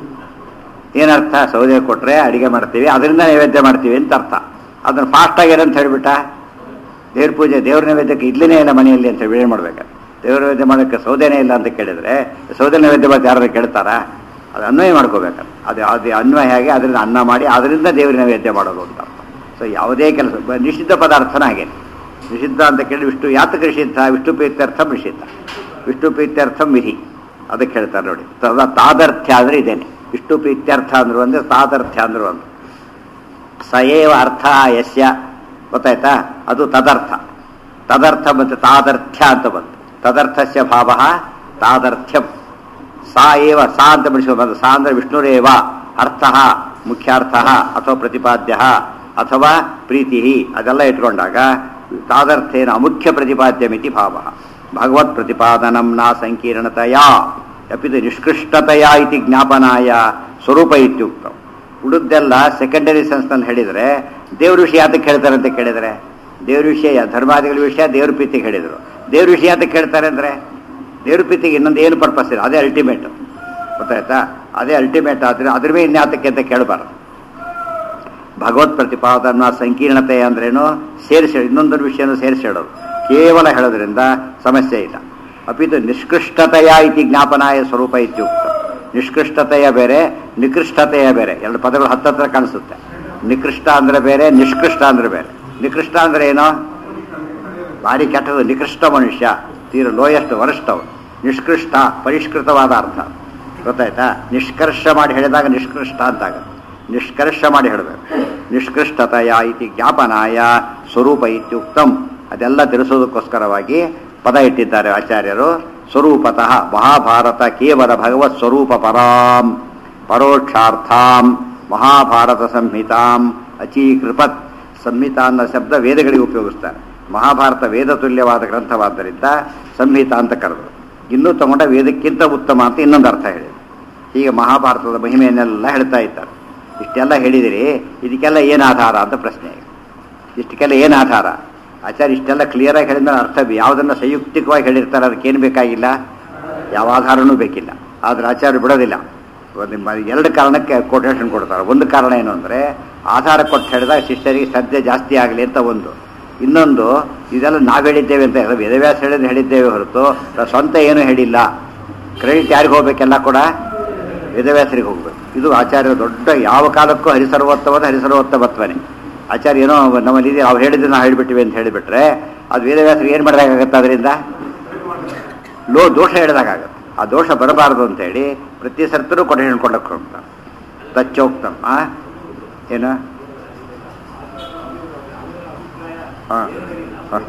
ಏನರ್ಥ ಸೌದೆ ಕೊಟ್ಟರೆ ಅಡಿಗೆ ಮಾಡ್ತೀವಿ ಅದರಿಂದ ನೈವೇದ್ಯ ಮಾಡ್ತೀವಿ ಅಂತ ಅರ್ಥ ಅದನ್ನು ಫಾಸ್ಟಾಗಿ ಏನಂತ ಹೇಳ್ಬಿಟ್ಟ ದೇವ್ರ ಪೂಜೆ ದೇವ್ರ ನೈವೇದ್ಯಕ್ಕೆ ಇಡ್ಲಿನೇ ಇಲ್ಲ ಮನೆಯಲ್ಲಿ ಅಂತ ಹೇಳಿ ಏನು ಮಾಡ್ಬೇಕು ದೇವ್ರ ನೈವೇದ್ಯ ಮಾಡೋಕ್ಕೆ ಸೌದೆನೇ ಇಲ್ಲ ಅಂತ ಕೇಳಿದ್ರೆ ಸೌದೆ ನೈವೇದ್ಯ ಮಾಡಿ ಯಾರು ಕೇಳ್ತಾರಾ ಅದು ಅನ್ವಯ ಮಾಡ್ಕೋಬೇಕಲ್ಲ ಅದು ಅದು ಅನ್ವಯ ಹೇಗೆ ಅದರಿಂದ ಅನ್ನ ಮಾಡಿ ಅದರಿಂದ ದೇವರ ನೈವೇದ್ಯ ಮಾಡೋದು ಅಂತ ಅರ್ಥ ಸೊ ಯಾವುದೇ ಕೆಲಸ ಬ- ನಿಷಿದ್ಧ ಪದಾರ್ಥನ ಹಾಗೆ ನಿಷಿದ್ಧ ಅಂತ ಕೇಳಿ ವಿಷ್ಣು ಯಾತಕ ನಿಷಿದ್ಧ ವಿಷ್ಣು ಪ್ರೀತ್ಯರ್ಥಂ ನಿಷಿದ್ಧ ವಿಷ್ಣು ಪ್ರೀತ್ಯರ್ಥಂ ವಿಧಿ ಅದಕ್ಕೆ ಹೇಳ್ತಾರೆ ನೋಡಿ ತದ ತಾದರ್ಥ್ಯ ಅಂದರೆ ಇದೇನೆ ವಿಷ್ಣು ಪ್ರೀತ್ಯರ್ಥ ಅಂದ್ರು ಅಂದ್ರೆ ತಾದರ್ಥ್ಯ ಅಂದ್ರು ಒಂದು ಸಯೇವ ಅರ್ಥ ಯಸ್ಯ ಗೊತ್ತಾಯ್ತಾ ಅದು ತದರ್ಥ ತದರ್ಥ ಮತ್ತು ತಾದರ್ಥ್ಯ ಅಂತ ಬಂತು ತದರ್ಥಸ್ಯ ಭಾವ ತಾದರ್ಥ್ಯಂ ಸಾ ಏವ ಸಾ ಅಂತ ಬಿಡಿಸ್ಕೊಂಡು ಸಾ ಅಂದ್ರೆ ವಿಷ್ಣುರೇವ ಅರ್ಥ ಮುಖ್ಯಾರ್ಥ ಅಥವಾ ಪ್ರತಿಪಾದ್ಯ ಅಥವಾ ಪ್ರೀತಿ ಅದೆಲ್ಲ ಇಟ್ಕೊಂಡಾಗ ತಾದರ್ಥೇನ ಅಮುಖ್ಯ ಪ್ರತಿಪಾದ್ಯಮಿತಿ ಭಾವ ಭಗವತ್ ಪ್ರತಿಪಾದನಂ ನ ಸಂಕೀರ್ಣತೆಯ ಅಪಿತು ನಿಷ್ಕೃಷ್ಟತೆಯ ಇತಿ ಜ್ಞಾಪನಾಯ ಸ್ವರೂಪ ಇತ್ಯುಕ್ತ ಉಳಿದೆಲ್ಲ ಸೆಕೆಂಡರಿ ಸೆನ್ಸ್ನಲ್ಲಿ ಹೇಳಿದರೆ ದೇವ್ರ ವಿಷಯ ಯಾತಕ್ಕೆ ಹೇಳ್ತಾರೆ ಅಂತ ಕೇಳಿದರೆ ದೇವ್ರ ವಿಷಯ ಧರ್ಮಾದಿಗಳ ವಿಷಯ ದೇವ್ರ ಪ್ರೀತಿಗೆ ಹೇಳಿದರು ದೇವ್ರ ವಿಷಯ ಯಾತಕ್ಕೆ ಹೇಳ್ತಾರೆ ಅಂದರೆ ದೇವ್ರ ಪ್ರೀತಿಗೆ ಇನ್ನೊಂದು ಏನು ಪರ್ಪಸ್ ಇಲ್ಲ ಅದೇ ಅಲ್ಟಿಮೇಟ್ ಗೊತ್ತಾಯ್ತಾ ಅದೇ ಅಲ್ಟಿಮೇಟ್ ಆದರೆ ಅದ್ರ ಮೇಲೆ ಇನ್ಯಾತಕ್ಕೆ ಅಂತ ಕೇಳಬಾರ್ದು ಭಗವತ್ ಪ್ರತಿಪಾದನ ಸಂಕೀರ್ಣತೆ ಅಂದ್ರೇನು ಸೇರಿಸಿ ಇನ್ನೊಂದು ವಿಷಯನೂ ಸೇರಿಸಿ ಹೇಳೋದು ಕೇವಲ ಹೇಳೋದ್ರಿಂದ ಸಮಸ್ಯೆ ಇಲ್ಲ ಅಪಿತು ನಿಷ್ಕೃಷ್ಟತೆಯ ಇತಿ ಜ್ಞಾಪನಾಯ ಸ್ವರೂಪ ಇತ್ಯುಕ್ತ ನಿಷ್ಕೃಷ್ಟತೆಯ ಬೇರೆ ನಿಕೃಷ್ಟತೆಯ ಬೇರೆ ಎರಡು ಪದಗಳು ಹತ್ತತ್ರ ಕಾಣಿಸುತ್ತೆ ನಿಕೃಷ್ಟ ಅಂದ್ರೆ ಬೇರೆ ನಿಷ್ಕೃಷ್ಟ ಅಂದ್ರೆ ಬೇರೆ ನಿಕೃಷ್ಟ ಅಂದ್ರೆ ಏನು ಭಾರಿ ಕೆಟ್ಟದು ನಿಕೃಷ್ಟ ಮನುಷ್ಯ ತೀರ ಲೋಯೆಸ್ಟ್ ವರಿಷ್ಠ ಅವನು ನಿಷ್ಕೃಷ್ಟ ಪರಿಷ್ಕೃತವಾದ ಅರ್ಥ ಗೊತ್ತಾಯ್ತಾ ನಿಷ್ಕರ್ಷ ಮಾಡಿ ಹೇಳಿದಾಗ ನಿಷ್ಕೃಷ್ಟ ಅಂತಾಗುತ್ತೆ ನಿಷ್ಕರ್ಷ ಮಾಡಿ ಹೇಳಬೇಕು ನಿಷ್ಕೃಷ್ಟತೆಯ ಇತಿ ಜ್ಞಾಪನಾಯ ಸ್ವರೂಪ ಇತ್ಯುಕ್ತಂ ಅದೆಲ್ಲ ತಿಳಿಸೋದಕ್ಕೋಸ್ಕರವಾಗಿ ಪದ ಇಟ್ಟಿದ್ದಾರೆ ಆಚಾರ್ಯರು ಸ್ವರೂಪತಃ ಮಹಾಭಾರತ ಕೇವಲ ಭಗವತ್ ಸ್ವರೂಪ ಪರಾಂ ಪರೋಕ್ಷಾರ್ಥಾಂ ಮಹಾಭಾರತ ಸಂಹಿತಾಂ ಅಚೀಕೃಪತ್ ಸಂಹಿತ ಅನ್ನೋ ಶಬ್ದ ವೇದಗಳಿಗೆ ಉಪಯೋಗಿಸ್ತಾರೆ ಮಹಾಭಾರತ ವೇದ ತುಲ್ಯವಾದ ಗ್ರಂಥವಾದ್ದರಿಂದ ಸಂಹಿತ ಅಂತ ಕರೆದರು ಇನ್ನೂ ತಗೊಂಡ ವೇದಕ್ಕಿಂತ ಉತ್ತಮ ಅಂತ ಇನ್ನೊಂದು ಅರ್ಥ ಹೇಳಿದೆ ಹೀಗೆ ಮಹಾಭಾರತದ ಮಹಿಮೆಯನ್ನೆಲ್ಲ ಹೇಳ್ತಾ ಇದ್ದಾರೆ ಇಷ್ಟೆಲ್ಲ ಹೇಳಿದಿರಿ ಇದಕ್ಕೆಲ್ಲ ಏನು ಆಧಾರ ಅಂತ ಪ್ರಶ್ನೆ ಈಗ ಇಷ್ಟಕ್ಕೆಲ್ಲ ಏನು ಆಧಾರ ಆಚಾರ್ಯ ಇಷ್ಟೆಲ್ಲ ಕ್ಲಿಯರಾಗಿ ಹೇಳಿದ್ಮೇಲೆ ಅರ್ಥ ಯಾವುದನ್ನು ಸಂಯುಕ್ತಿಕವಾಗಿ ಹೇಳಿರ್ತಾರೆ ಅದಕ್ಕೇನು ಬೇಕಾಗಿಲ್ಲ ಯಾವ ಆಧಾರನೂ ಬೇಕಿಲ್ಲ ಆದರೆ ಆಚಾರ್ಯ ಬಿಡೋದಿಲ್ಲ ಒಂದು ಮ- ಎರಡು ಕಾರಣಕ್ಕೆ ಕೊಟೇಶನ್ ಕೊಡ್ತಾರೆ ಒಂದು ಕಾರಣ ಏನು ಅಂದರೆ ಆಧಾರ ಕೊಟ್ಟು ಹೇಳಿದಾಗ ಶಿಷ್ಯರಿಗೆ ಶ್ರದ್ಧೆ ಜಾಸ್ತಿ ಆಗಲಿ ಅಂತ ಒಂದು ಇನ್ನೊಂದು ಇದೆಲ್ಲ ನಾವು ಹೇಳಿದ್ದೇವೆ ಅಂತ ಹೇಳಿ ವೇದವ್ಯಾಸ ಹೇಳಿದ್ದು ಹೇಳಿದ್ದೇವೆ ಹೊರತು ನಾವು ಸ್ವಂತ ಏನು ಹೇಳಿಲ್ಲ ಕ್ರೆಡಿಟ್ ಯಾರಿಗೆ ಹೋಗ್ಬೇಕೆಲ್ಲ ಕೂಡ ವೇದವ್ಯಾಸರಿಗೆ ಹೋಗ್ಬೇಕು ಇದು ಆಚಾರ್ಯ ದೊಡ್ಡ ಯಾವ ಕಾಲಕ್ಕೂ ಹರಿಸರ್ವೋತ್ತಮದ ಹರಿಸರ್ವೋತ್ತಮತ್ವನೇ ಆಚಾರ್ಯ ಏನೋ ನಮ್ಮಲ್ಲಿ ಇದೆ ಅವ್ರು ಹೇಳಿದ್ದು ನಾವು ಹೇಳಿಬಿಟ್ಟಿವಿ ಅಂತ ಹೇಳಿಬಿಟ್ರೆ ಅದು ವೇದವ್ಯಾಸರಿಗೆ ಏನು ಮಾಡಿದಾಗತ್ತೆ ಅದರಿಂದ ಲೋ ದೋಷ ಹೇಳಿದಾಗತ್ತೆ ಆ ದೋಷ ಬರಬಾರದು ಅಂತೇಳಿ ಪ್ರತಿ ಸರ್ತಿನೂ ಕೊಟ್ಟು ಹೇಳ್ಕೊಂಡಕ್ಕೆ ಹೋಗ್ತಾರೆ ತಚ್ಚೋಕ್ತಮ್ ಆ ಏನು ಹಾಂ ಹಾಂ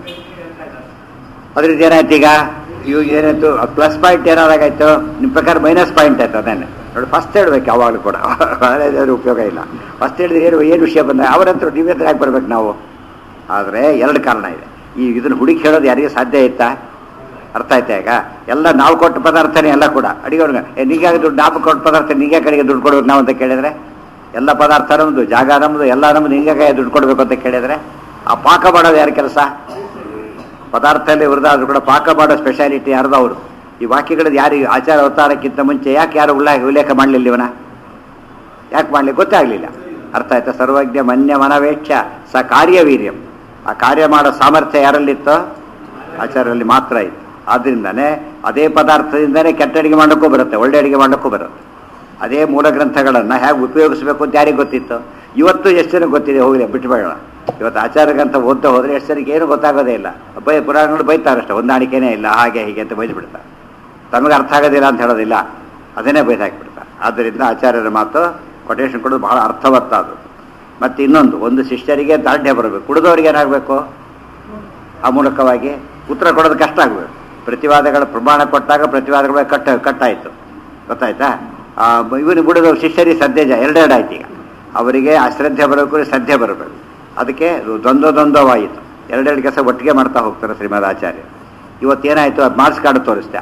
ಅದ್ರಿಂದ ಏನಾಯ್ತು ಈಗ ಇವಾಗ ಏನಾಯ್ತು ಪ್ಲಸ್ ಪಾಯಿಂಟ್ ಏನಾದಾಗಾಯ್ತು ನಿಮ್ಮ ಪ್ರಕಾರ ಮೈನಸ್ ಪಾಯಿಂಟ್ ಆಯ್ತು ಅದೇನೆ ನೋಡಿ ಫಸ್ಟ್ ಹೇಳ್ಬೇಕು ಯಾವಾಗಲೂ ಕೂಡ ಹಳೆದಾದ್ರೂ ಉಪಯೋಗ ಇಲ್ಲ ಫಸ್ಟ್ ಹೇಳಿದ್ರೆ ಏನು ಏನು ವಿಷಯ ಬಂದ ಅವರಂತೂ ನೀವೇ ಹತ್ರ ಯಾಕೆ ಬರ್ಬೇಕು ನಾವು ಆದರೆ ಎರಡು ಕಾರಣ ಇದೆ ಈ ಇದನ್ನು ಹುಡುಕಿ ಹೇಳೋದು ಯಾರಿಗೆ ಸಾಧ್ಯ ಇತ್ತಾ ಅರ್ಥ ಆಯ್ತಾ ಈಗ ಎಲ್ಲ ನಾವು ಕೊಟ್ಟ ಪದಾರ್ಥನೇ ಎಲ್ಲ ಕೂಡ ಅಡಿಗೆವ್ರಿಗೆ ನಿಗಾಗ ದುಡ್ಡು ನಾವು ಕೊಟ್ಟ ಪದಾರ್ಥ ನಿಗೆ ಕಡೆಗೆ ದುಡ್ಡು ಕೊಡ್ಬೇಕು ನಾವು ಅಂತ ಕೇಳಿದ್ರೆ ಎಲ್ಲ ಪದಾರ್ಥ ನಮ್ಮದು ಜಾಗ ನಮ್ಮದು ಎಲ್ಲ ನಮ್ಮದು ನಿಂಗೆ ದುಡ್ಡು ಕೊಡಬೇಕು ಅಂತ ಕೇಳಿದ್ರೆ ಆ ಪಾಕ ಮಾಡೋದು ಯಾರ ಕೆಲಸ ಪದಾರ್ಥದಲ್ಲಿ ಇವ್ರದ್ದಾದ್ರೂ ಕೂಡ ಪಾಕ ಮಾಡೋ ಸ್ಪೆಷಾಲಿಟಿ ಯಾರ್ದು ಅವರು ಈ ವಾಕ್ಯಗಳದ್ದು ಯಾರಿಗೆ ಆಚಾರ ಅವತಾರಕ್ಕಿಂತ ಮುಂಚೆ ಯಾಕೆ ಯಾರು ಉಲ್ಲೇಖ ಉಲ್ಲೇಖ ಮಾಡಲಿಲ್ಲ ಇವನ ಯಾಕೆ ಮಾಡಲಿಕ್ಕೆ ಗೊತ್ತಾಗಲಿಲ್ಲ ಅರ್ಥ ಆಯ್ತಾ ಸರ್ವಜ್ಞ ಮನ್ಯ ಮನವೇಕ್ಷ ಸ ಕಾರ್ಯವೀರ್ಯಂ ಆ ಕಾರ್ಯ ಮಾಡೋ ಸಾಮರ್ಥ್ಯ ಯಾರಲ್ಲಿತ್ತೋ ಆಚಾರ್ಯರಲ್ಲಿ ಮಾತ್ರ ಇತ್ತು ಆದ್ದರಿಂದನೇ ಅದೇ ಪದಾರ್ಥದಿಂದನೇ ಕೆಟ್ಟ ಅಡಿಗೆ ಮಾಡೋಕ್ಕೂ ಬರುತ್ತೆ ಒಳ್ಳೆ ಅಡಿಗೆ ಮಾಡೋಕ್ಕೂ ಬರುತ್ತೆ ಅದೇ ಮೂಲ ಗ್ರಂಥಗಳನ್ನು ಹೇಗೆ ಉಪಯೋಗಿಸಬೇಕು ಅಂತ ಯಾರಿಗೆ ಗೊತ್ತಿತ್ತು ಇವತ್ತು ಎಷ್ಟು ಜನಕ್ಕೆ ಗೊತ್ತಿದೆ ಹೋಗಲಿ ಬಿಟ್ಟುಬೇಡ ಇವತ್ತು ಆಚಾರಕ್ಕಂತ ಓದ್ತಾ ಹೋದ್ರೆ ಎಷ್ಟು ಜನಕ್ಕೆ ಏನು ಗೊತ್ತಾಗೋದೇ ಇಲ್ಲ ಬೈ ಪುರಾಣಗಳು ಬೈತಾರಷ್ಟೇ ಹೊಂದಾಣಿಕೆನೇ ಇಲ್ಲ ಹಾಗೆ ಹೀಗೆ ಅಂತ ಬೈದು ಬಿಡ್ತಾರೆ ತಮಗೆ ಅರ್ಥ ಆಗೋದಿಲ್ಲ ಅಂತ ಹೇಳೋದಿಲ್ಲ ಅದನ್ನೇ ಬೈದು ಹಾಕಿಬಿಡ್ತಾರೆ ಆದ್ದರಿಂದ ಆಚಾರ್ಯರ ಮಾತು ಕೊಟೇಶನ್ ಕೊಡೋದು ಬಹಳ ಅರ್ಥವತ್ತಾದು ಮತ್ತು ಇನ್ನೊಂದು ಒಂದು ಶಿಷ್ಯರಿಗೆ ದಾರ್ಢ್ಯ ಬರಬೇಕು ಕುಡಿದವರಿಗೆ ಏನಾಗಬೇಕು ಆ ಮೂಲಕವಾಗಿ ಉತ್ತರ ಕೊಡೋದು ಕಷ್ಟ ಆಗಬೇಕು ಪ್ರತಿವಾದಗಳ ಪ್ರಮಾಣ ಕೊಟ್ಟಾಗ ಪ್ರತಿವಾದಗಳ ಮೇಲೆ ಕಟ್ಟ ಕಟ್ಟಾಯಿತು ಗೊತ್ತಾಯ್ತಾ ಆ, ಇವನು ಬಿಡೋದು ಶಿಷ್ಯರಿಗೆ ಸದ್ಯ ಜ ಎರಡೆರಡು ಆಯ್ತು ಈಗ ಅವರಿಗೆ ಅಶ್ರದ್ಧೆ ಬರಬೇಕು ಶ್ರದ್ಧೆ ಬರಬೇಕು ಅದಕ್ಕೆ ದ್ವಂದ್ವ ದ್ವಂದ್ವವಾಯಿತು ಎರಡೆರಡು ಕೆಲಸ ಒಟ್ಟಿಗೆ ಮಾಡ್ತಾ ಹೋಗ್ತಾರೆ ಶ್ರೀಮದ್ ಆಚಾರ್ಯ ಇವತ್ತೇನಾಯಿತು ಅದು ಮಾರ್ಕ್ಸ್ ಕಾರ್ಡ್ ತೋರಿಸ್ತಾ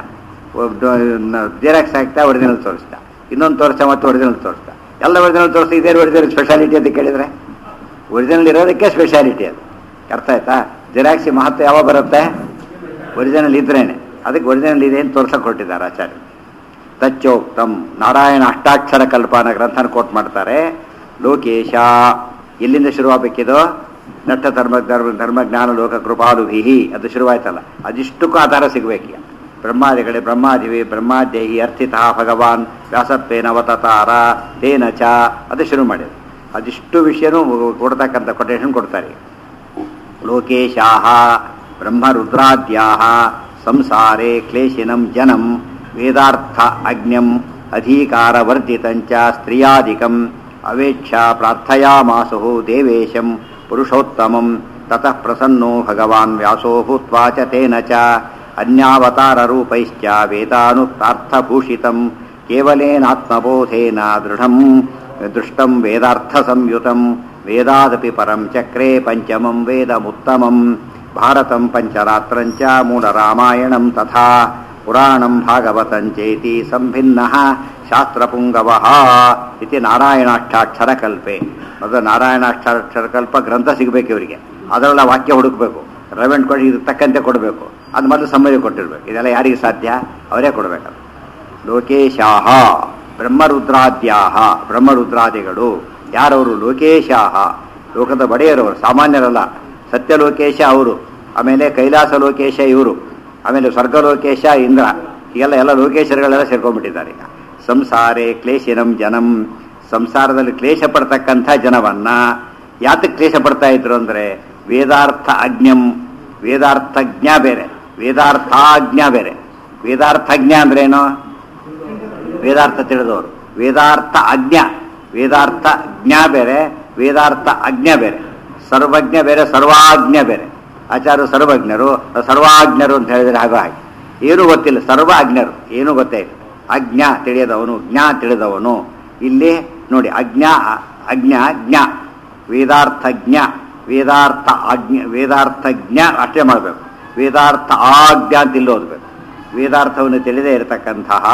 ಜೆರಾಕ್ಸ್ ಹಾಕ್ತಾ ಒರಿಜಿನಲ್ ತೋರಿಸ್ತಾ ಇನ್ನೊಂದು ತೋರಿಸ್ತಾ ಮತ್ತೆ ಒರಿಜಿನಲ್ ತೋರಿಸ್ತಾ ಎಲ್ಲ ಒರಿಜಿನಲ್ ತೋರಿಸ್ತಾ ಇದೇ ಒರಿಜಿನಲ್ ಸ್ಪೆಷಾಲಿಟಿ ಅಂತ ಕೇಳಿದರೆ ಒರಿಜಿನಲ್ ಇರೋದಕ್ಕೆ ಸ್ಪೆಷಾಲಿಟಿ ಅದು ಅರ್ಥ ಆಯ್ತಾ ಜೆರಾಕ್ಸಿ ಮಹತ್ವ ಯಾವಾಗ ಬರುತ್ತೆ ಒರಿಜಿನಲ್ ಇದ್ರೇನೆ ಅದಕ್ಕೆ ಒರಿಜಿನಲ್ ಇದೆ ಅಂತ ತೋರ್ಸಕ್ಕೆ ಹೊರಟಿದ್ದಾರೆ ಆಚಾರ್ಯ ತಚ್ಚೋಕ್ತಂ ನಾರಾಯಣ ಅಷ್ಟಾಕ್ಷರ ಕಲ್ಪನ ಗ್ರಂಥನ ಕೋಟ್ ಮಾಡ್ತಾರೆ ಲೋಕೇಶ ಎಲ್ಲಿಂದ ಶುರುವಾಗಬೇಕಿದು ನಟ್ಟ ಧರ್ಮ ಧರ್ಮ ಧರ್ಮಜ್ಞಾನ ಲೋಕ ಕೃಪಾಲುಭಿ ಅದು ಶುರುವಾಯ್ತಲ್ಲ ಅದಿಷ್ಟಕ್ಕೂ ಆಧಾರ ಸಿಗಬೇಕೀಗ ಬ್ರಹ್ಮಾದಿಗಳೇ ಬ್ರಹ್ಮಾದಿವಿ ಬ್ರಹ್ಮಾದೇಹಿ ಅರ್ಥಿತಃ ಭಗವಾನ್ ವ್ಯಾಸತ್ವೇನ ಅವತಾರ ತೇನ ಚ ಅದು ಶುರು ಮಾಡಿದ್ರು ಅದಿಷ್ಟು ವಿಷಯನೂ ಕೊಡ್ತಕ್ಕಂಥ ಕೊಟೇಶನ್ ಕೊಡ್ತಾರೆ ಲೋಕೇಶಾಹ ಬ್ರಹ್ಮರುದ್ರಾದ್ಯಾಹ ಸಂಸಾರೇ ಕ್ಲೇಶಿನಂ ಜನಂ ವೇದಾರ್ಥ ಅಜ್ಞಂ ಅಧೀಕಾರವರ್ಜಿತಂಚ ಸ್ತ್ರೀಯಾದಿಕಂ ಅವೇಕ್ಷ ಪ್ರಾರ್ಥಯಾಮಾಸು ದೇವೇಶಂ ಪುರುಷೋತ್ತಮಂ ತತಃ ಪ್ರಸನ್ನೋ ಭಗವಾನ್ ವ್ಯಾಸೋ ಭೂತ್ವಾ ಚ ತೇನ ಚ ಅನ್ಯಾವತಾರರೂಪೈಶ್ಚ ವೇದಾನುಕ್ತಾರ್ಥಭೂಷಿತಂ ಕೇವಲೇನಾತ್ಮಬೋಧೇನ ದೃಢಂ ದೃಷ್ಟಂ ವೇದಾರ್ಥಸಂಯುತಂ ವೇದಾದಪಿ ಪರಂ ಚಕ್ರೆ ಪಂಚಮಂ ವೇದಮುತ್ತಮಂ ಭಾರತಂ ಪಂಚರಾತ್ರಂಚ ಮೂಲರಾಮಾಯಣಂ ತಥಾ ಪುರಾಣಂ ಭಾಗವತಂಚೇತಿ ಸಂಭಿನ್ನಃ ಶಾಸ್ತ್ರಪುಂಗವಃ ಇತಿ ನಾರಾಯಣಾಷ್ಟಾಕ್ಷರಕಲ್ಪೆ ಮೊದಲು ನಾರಾಯಣಾಷ್ಟಾಕ್ಷರಕಲ್ಪ ಗ್ರಂಥ ಸಿಗಬೇಕು ಇವರಿಗೆ ಅದರೆಲ್ಲ ವಾಕ್ಯ ಹುಡುಕಬೇಕು ರವೆಂಟ್ ಕೊಡಿ ಇದಕ್ಕೆ ತಕ್ಕಂತೆ ಕೊಡಬೇಕು ಅದು ಮೊದಲು ಸಮ್ಮತಿ ಕೊಟ್ಟಿರ್ಬೇಕು ಇದೆಲ್ಲ ಯಾರಿಗೆ ಸಾಧ್ಯ ಅವರೇ ಕೊಡಬೇಕದು ಲೋಕೇಶಾಹ ಬ್ರಹ್ಮರುದ್ರಾದ್ಯಾಹ ಬ್ರಹ್ಮರುದ್ರಾದಿಗಳು ಯಾರವರು ಲೋಕೇಶಾಹ ಲೋಕದ ಬಡೆಯರವರು ಸಾಮಾನ್ಯರಲ್ಲ ಸತ್ಯಲೋಕೇಶ ಅವರು ಆಮೇಲೆ ಕೈಲಾಸ ಲೋಕೇಶ ಇವರು ಆಮೇಲೆ ಸ್ವರ್ಗಲೋಕೇಶ ಇಂದ್ರ ಹೀಗೆಲ್ಲ ಎಲ್ಲ ಲೋಕೇಶರುಗಳೆಲ್ಲ ಸೇರ್ಕೊಂಡ್ಬಿಟ್ಟಿದ್ದಾರೆ ಈಗ ಸಂಸಾರೇ ಕ್ಲೇಶಿನಂ ಜನಂ ಸಂಸಾರದಲ್ಲಿ ಕ್ಲೇಶ ಪಡ್ತಕ್ಕಂಥ ಜನವನ್ನ ಯಾತಕ್ಕೆ ಕ್ಲೇಶ ಪಡ್ತಾ ಇದ್ರು ಅಂದ್ರೆ ವೇದಾರ್ಥ ಅಜ್ಞಂ ವೇದಾರ್ಥಜ್ಞ ಬೇರೆ ವೇದಾರ್ಥಾಜ್ಞ ಬೇರೆ ವೇದಾರ್ಥಜ್ಞ ಅಂದ್ರೇನು ವೇದಾರ್ಥ ತಿಳಿದವರು ವೇದಾರ್ಥ ಅಜ್ಞ ವೇದಾರ್ಥ ಜ್ಞ ಬೇರೆ ವೇದಾರ್ಥ ಅಜ್ಞ ಬೇರೆ ಸರ್ವಜ್ಞ ಬೇರೆ ಸರ್ವಾಜ್ಞ ಬೇರೆ ಆಚಾರ್ಯರು ಸರ್ವಜ್ಞರು ಸರ್ವಾಜ್ಞರು ಅಂತ ಹೇಳಿದ್ರೆ ಹಾಗೆ ಹಾಗೆ ಏನೂ ಗೊತ್ತಿಲ್ಲ ಸರ್ವ ಅಜ್ಞರು ಏನೂ ಗೊತ್ತೇ ಇಲ್ಲ ಅಜ್ಞ ತಿಳಿಯದವನು ಜ್ಞ ತಿಳಿದವನು ಇಲ್ಲಿ ನೋಡಿ ಅಜ್ಞ ಅಜ್ಞ ಜ್ಞ ವೇದಾರ್ಥ ಜ್ಞ ವೇದಾರ್ಥ ಅಜ್ಞ ವೇದಾರ್ಥ ಜ್ಞ ಅಷ್ಟೇ ಮಾಡಬೇಕು ವೇದಾರ್ಥ ಆಜ್ಞ ಅಂತ ಇಲ್ಲಿ ಓದಬೇಕು ವೇದಾರ್ಥವನ್ನು ತಿಳಿದೇ ಇರತಕ್ಕಂತಹ